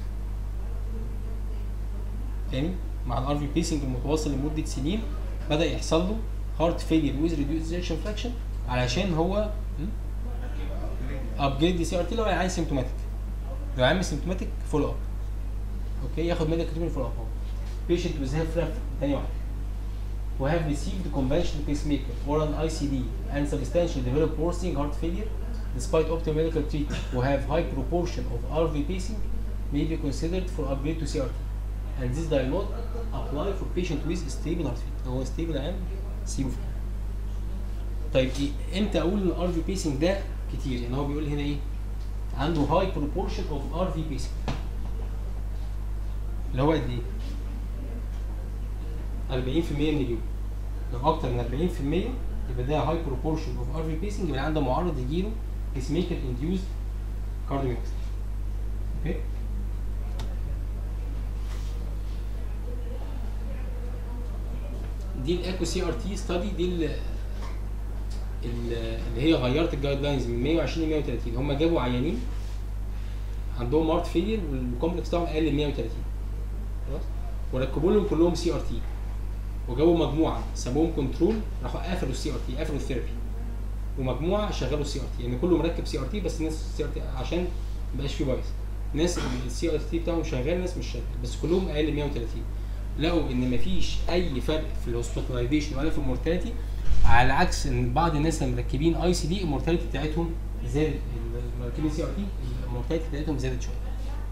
تاني مع الار في بيسنج المتواصل لمده سنين بدا يحصل له هارت فيلير ويز ريديوس ايجكشن فراكشن علشان هو ابجريد دي سي ار تي لو عايز سيمتوماتيك لو عامل سيمتوماتيك فولو اب اوكي ياخد ميديكال تريتمنت فولو اب اهو patient with health ref تاني واحد who have received conventional pacemaker oral ICD and substantially developed worsening heart failure despite optimal medical treatment who have high proportion of RV pacing may be considered for upgrade to CRT and this does not apply for patient with stable heart failure هو stable عام سيبه فيه. طيب إيه- امتى اقول ان الار في بيسنج ده كتير يعني هو بيقول هنا ايه عنده هاي بروبورشن اوف ار في بيسنج اللي هو قد ايه 40% من اليوم لو اكتر من 40% يبقى ده هاي بروبورشن اوف ار في بيسنج يبقى عنده معرض يجيله بيس ميكر انديوز كارديوميوباثي اوكي دي الاكو سي ار تي ستادي دي ال- ال- اللي هي غيرت الجايد لاينز من 120 ل 130 هم جابوا عيانين عندهم هارت فيلير والكومبلكس بتاعهم اقل من 130 خلاص وركبوا لهم كلهم سي ار تي وجابوا مجموعه سابوهم كنترول راحوا قفلوا السي ار تي قفلوا الثيرابي ومجموعه شغلوا السي ار تي يعني كله مركب سي ار تي بس الناس السي ار تي عشان ما يبقاش فيه بايظ ناس السي ار تي بتاعهم شغال ناس مش شغال بس كلهم اقل من 130 لقوا ان مفيش اي فرق في الهوسبيتاليزيشن ولا في المورتاليتي على عكس ان بعض الناس اللي مركبين اي سي دي المورتاليتي بتاعتهم زادت المركبين سي ار تي المورتاليتي بتاعتهم زادت شويه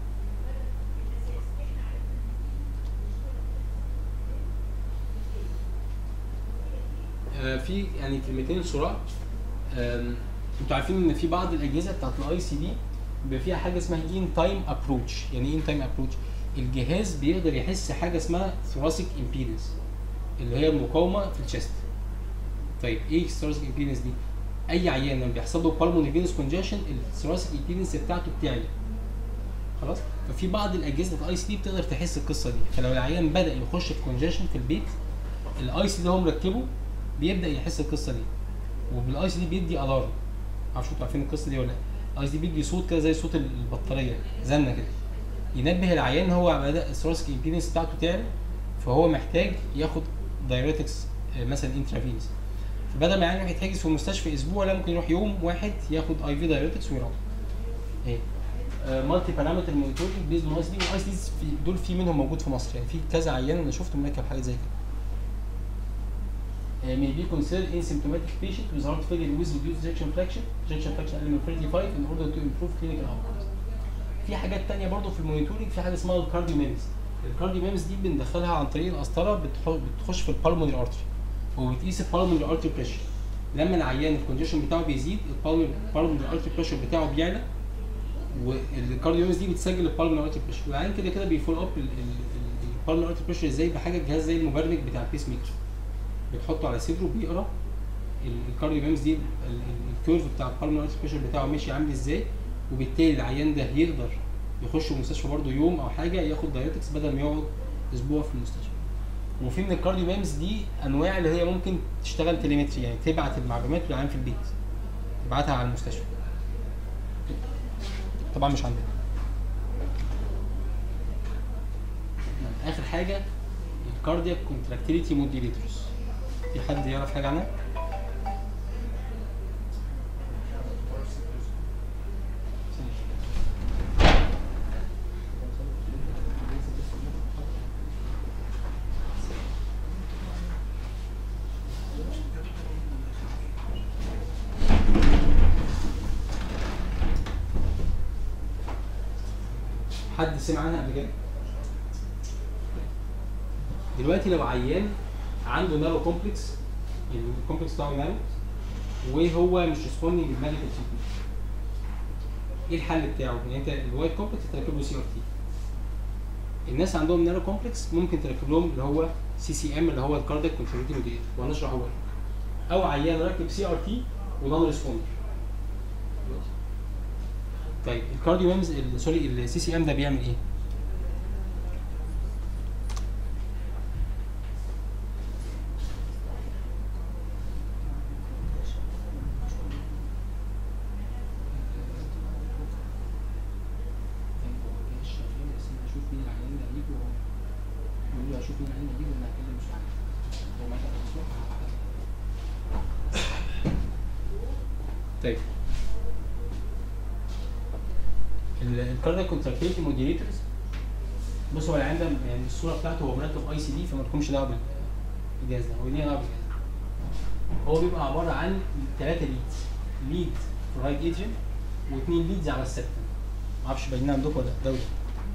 آه، في يعني كلمتين صراع آم، انتوا عارفين ان في بعض الاجهزه بتاعت الاي سي دي بيبقى فيها حاجه اسمها ان تايم ابروتش يعني ايه ان تايم ابروتش الجهاز بيقدر يحس حاجه اسمها ثوراسيك امبيدنس اللي هي المقاومه في الشيست طيب ايه الثوراسيك امبيدنس دي اي عيان لما بيحصل له بالمونري فينس كونجكشن الثوراسيك امبيدنس بتاعته بتعلى خلاص ففي بعض الاجهزه الاي سي دي بتقدر تحس القصه دي فلو العيان بدا يخش في كونجكشن في البيت الاي سي دي هو مركبه بيبدا يحس القصه دي وبالاي سي دي بيدي الارم معرفش انتوا عارفين القصه دي ولا لا الاي سي دي بيدي صوت كده زي صوت البطاريه زنه كده ينبه العيان ان هو بدا الثوراسيك امبيدنس بتاعته تعلى فهو محتاج ياخد دايريتكس مثلا انترافينس فبدل ما يعني يروح يتحجز في المستشفى اسبوع لا ممكن يروح يوم واحد ياخد اي في دايريتكس ويروح ايه مالتي بارامتر مونيتورنج بيز اون اي سي دي والاي سي دي دول في منهم موجود في مصر يعني في كذا عيان انا شفته مركب حاجه زي كده uh, may be considered asymptomatic patient with heart failure with reduced ejection fraction, ejection fraction أقل من 35 in order to improve clinical outcomes. في حاجات تانية برضو في المونيتورنج في حاجة اسمها الكارديو ميمز. الكارديو ميمز دي بندخلها عن طريق القسطرة بتح- بتخش في البالمونري ارتري وبتقيس البالمونري ارتري بريشر. لما العيان الكونديشن بتاعه بيزيد البالمونري ارتري بريشر بتاعه بيعلى والكارديو ميمز دي بتسجل البالمونري ارتري بريشر والعيان كده كده بيفول اب البالمونري ارتري بريشر ازاي بحاجة جهاز زي المبرمج بتاع البيس ميكر. بتحطه على صدره بيقرا الكارديو بيمز دي ال- ال- الكيرف بتاع البالمونري بريشر بتاعه ماشي عامل ازاي وبالتالي العيان ده يقدر يخش المستشفى برضه يوم او حاجه ياخد دايريتكس بدل ما يقعد اسبوع في المستشفى وفي من الكارديو بيمز دي انواع اللي هي ممكن تشتغل تليمتري يعني تبعت المعلومات للعيان في البيت تبعتها على المستشفى طبعا مش عندنا اخر حاجه الكاردياك كونتراكتيليتي موديليتورز في حد يعرف حاجه عنها حد سمع عنها قبل كده دلوقتي لو عيان عنده نارو كومبلكس الكومبلكس بتاعه نارو وهو مش ريسبوندنج للميديكال تريتمنت ايه الحل بتاعه؟ يعني انت الوايت كومبلكس تركب له سي ار تي الناس عندهم نارو كومبلكس ممكن تركب لهم اللي هو سي سي ام اللي هو الكاردياك كونتريبيوتنج موديليتور وهنشرحه بقى او عيان راكب سي ار تي ونون ريسبوندر طيب الكارديو ويمز ال- سوري السي سي ام ده بيعمل ايه؟ طيب الكاردياك كونتراكتيليتي موديليتورز بص هو العيان ده يعني الصوره بتاعته هو مركب اي سي دي فما لكمش دعوه بالجهاز ده هو ليه دعوه بالجهاز ده هو بيبقى عباره عن ثلاثه ليدز ليد في الرايت ايدجن واثنين ليدز على السبتم معرفش باينين عندكم ولا لا ده وده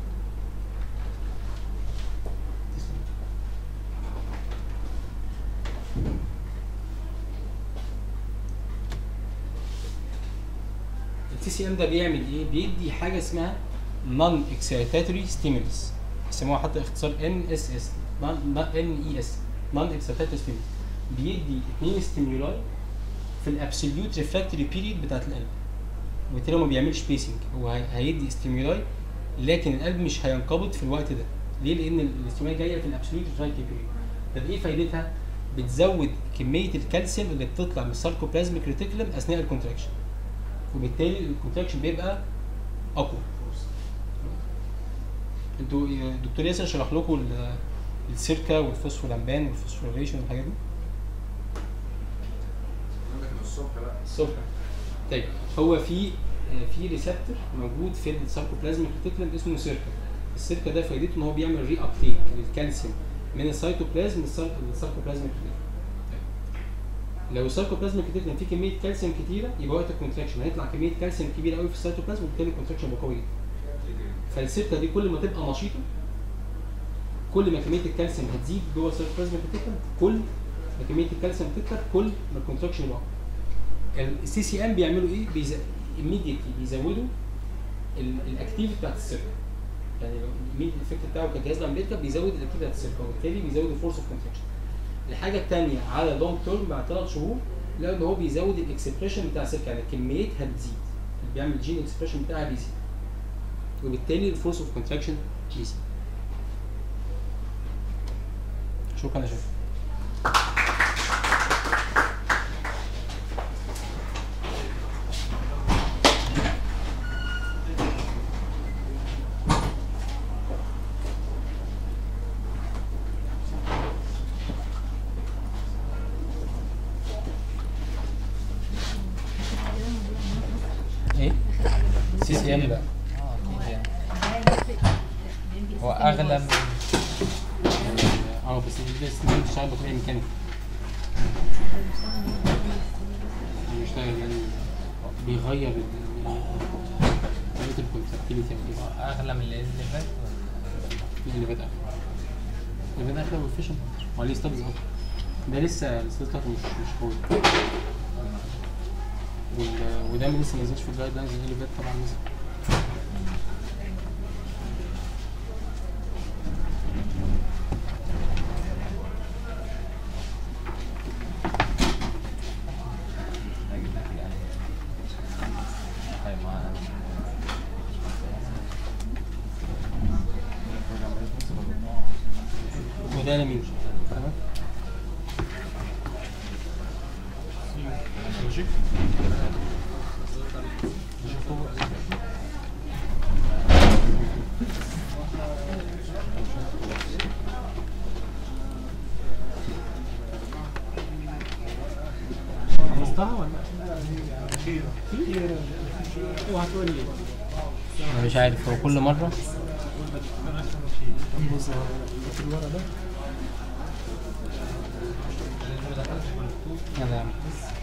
التي سي ام ده بيعمل ايه؟ بيدي حاجه اسمها نون اكسيتاتوري ستيمولس يسموها حتى اختصار ان اس اس ان اي اس نون اكسيتاتوري ستيمولس بيدي اثنين ستيمولاي في الابسوليوت ريفراكتوري بيريد بتاعت القلب وبالتالي هو ما بيعملش بيسنج هو هي- هيدي ستيمولاي لكن القلب مش هينقبض في الوقت ده ليه؟ لان الاستيمولاي جايه في الابسوليوت ريفراكتوري بيريد طب ايه فايدتها؟ بتزود كميه الكالسيوم اللي بتطلع من الساركوبلازميك ريتيكولم اثناء الكونتراكشن وبالتالي الكونتراكشن بيبقى اقوى انتوا دكتور ياسر شرح لكم ال- السيركا والفوسفولامبان والفوسفوريليشن والحاجات دي لكن الصبح لا الصبح طيب هو في في ريسبتور موجود في الساركوبلازميك ريتيكولم اسمه سيركا السيركا ده فايدته ان هو بيعمل ري ابتيك للكالسيوم من السيتوبلازم للساركوبلازميك ريتيكولم لو الساركوبلازميك ريتيكولم فيه كميه كالسيوم كتيره يبقى وقت الكونتراكشن هيطلع كميه كالسيوم كبيره قوي في السيتوبلازم وبالتالي الكونتراكشن يبقى قوي جدا فالسيركا دي كل ما تبقى نشيطه كل ما كميه الكالسيوم هتزيد جوه السيتوبلازميك ريتيكولم كل ما كميه الكالسيوم تكتر كل ما الكونتراكشن يبقى أقوى. السي سي ام بيعملوا ايه؟ بيز... immediately بيزودوا الاكتيفيتي بتاعت السيركل يعني لو immediate الافكت بتاعه كجهاز لما بيركب بيزود الاكتيفيتي بتاعت السيركل وبالتالي بيزود الفورس اوف كونتراكشن الحاجه الثانيه على لونج تيرم بعد ثلاث شهور لقوا ان هو بيزود الاكسبريشن بتاع السيركل يعني كميتها بتزيد اللي بيعمل جين اكسبريشن بتاعها بيزيد وبالتالي الفورس اوف كونتراكشن بيزيد شكرا يا شباب ايه؟ سي سي ام لا هو اغلى من اه بس ده استخدام بتشتغل بطريقه ميكانيكيه بيشتغل يعني بيغير ال- طريقه الكونتراكتيليتي او كده اغلى من اللي فات لا، اللي بدأ اللي بدأ اغلى والفيشن هو ليه ستابز اكتر ده لسه الستابز بتاعته مش مش قوي وال- وده ما لسه ما نزلش في الجايد لاينز اللي فات طبعا نزل وده لمين تمام ماشي ماشي فوق. شفتها ولا في اوعى تقول لي انا مش عارف هو كل مره بص في الورق ده يلا يا عم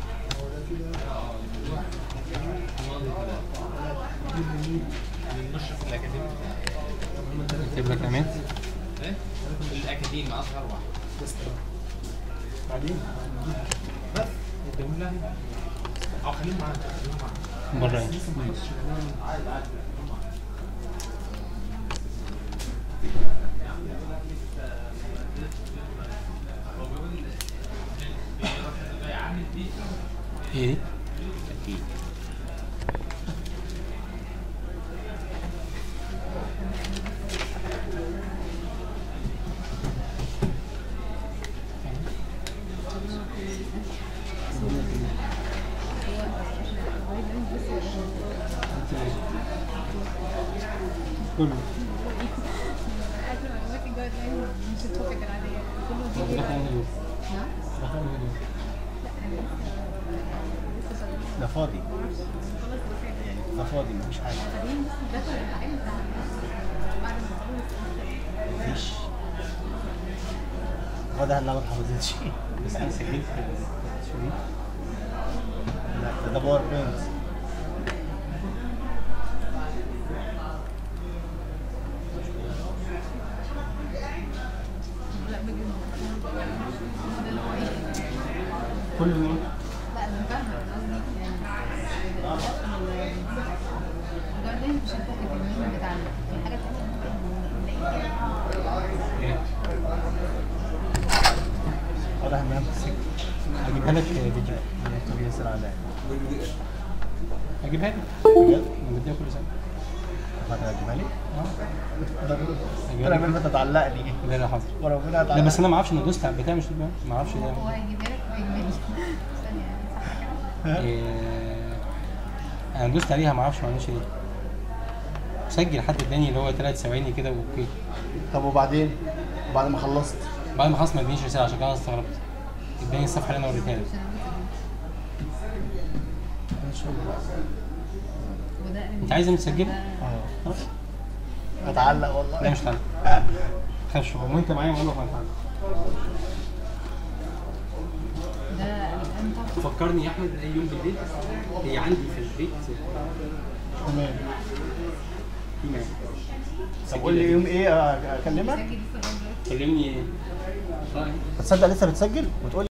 المشرف الاكاديمي اكتب لك امين ايه؟ الاكاديمي اصغر واحد بعدين بس اديهم لها او خليهم معانا خليهم معانا بره يعني لسه ما خدتش بالنا. ايه كله مش التوبيك العادية كله ده كان هدوء نعم ده كان هدوء ده فاضي ده فاضي مفيش حاجه بعدين ده كان الامتحان بتاع بعد ما خلص مفيش واضح انها ما اتحفظتش بس انا سجلت في الشريط لا ده- ده باور بوينت لا بجد ده اللي هو ايه كل يوم لا انا فاهمه أنا قصدي يعني الجاردين مش التوبيك المهم بتاعنا في حاجه تانية ممكن نلاقي واضح انها بتسجل هجيبها لك فيديو طب ياسر عليا هجيبها لك بجد؟ انا بديها كل سنه فاكر هتجيبها لي؟ ضروري هجيبها انا لك. من ما تتعلقني لا لا حاضر وربنا لا هتعلق بس انا ما اعرفش انا دوست على البتاع مش ما اعرفش ده هو هيجيبها لك ويجيبها لي ثانيه صح كده إيه، انا دوست عليها ما اعرفش ما عملش ايه سجل حد اداني اللي هو ثلاث ثواني كده واوكي طب وبعدين؟ وبعد ما خلصت بعد ما خلاص ما ادانيش رساله عشان كده انا استغربت اداني الصفحه اللي انا وريتها لك وده انت عايزه متسجله؟ اه هتعلق والله لا مش تعالى خافش وانت معايا والله ما تعالى ده الامتى فكرني يا احمد اي يوم بالليل هي عندي في البيت تمام ايمان طب قول لي يوم ايه اكلمك؟ سجل لسه لغايه دلوقتي كلمني تصدق لسه بتسجل وتقول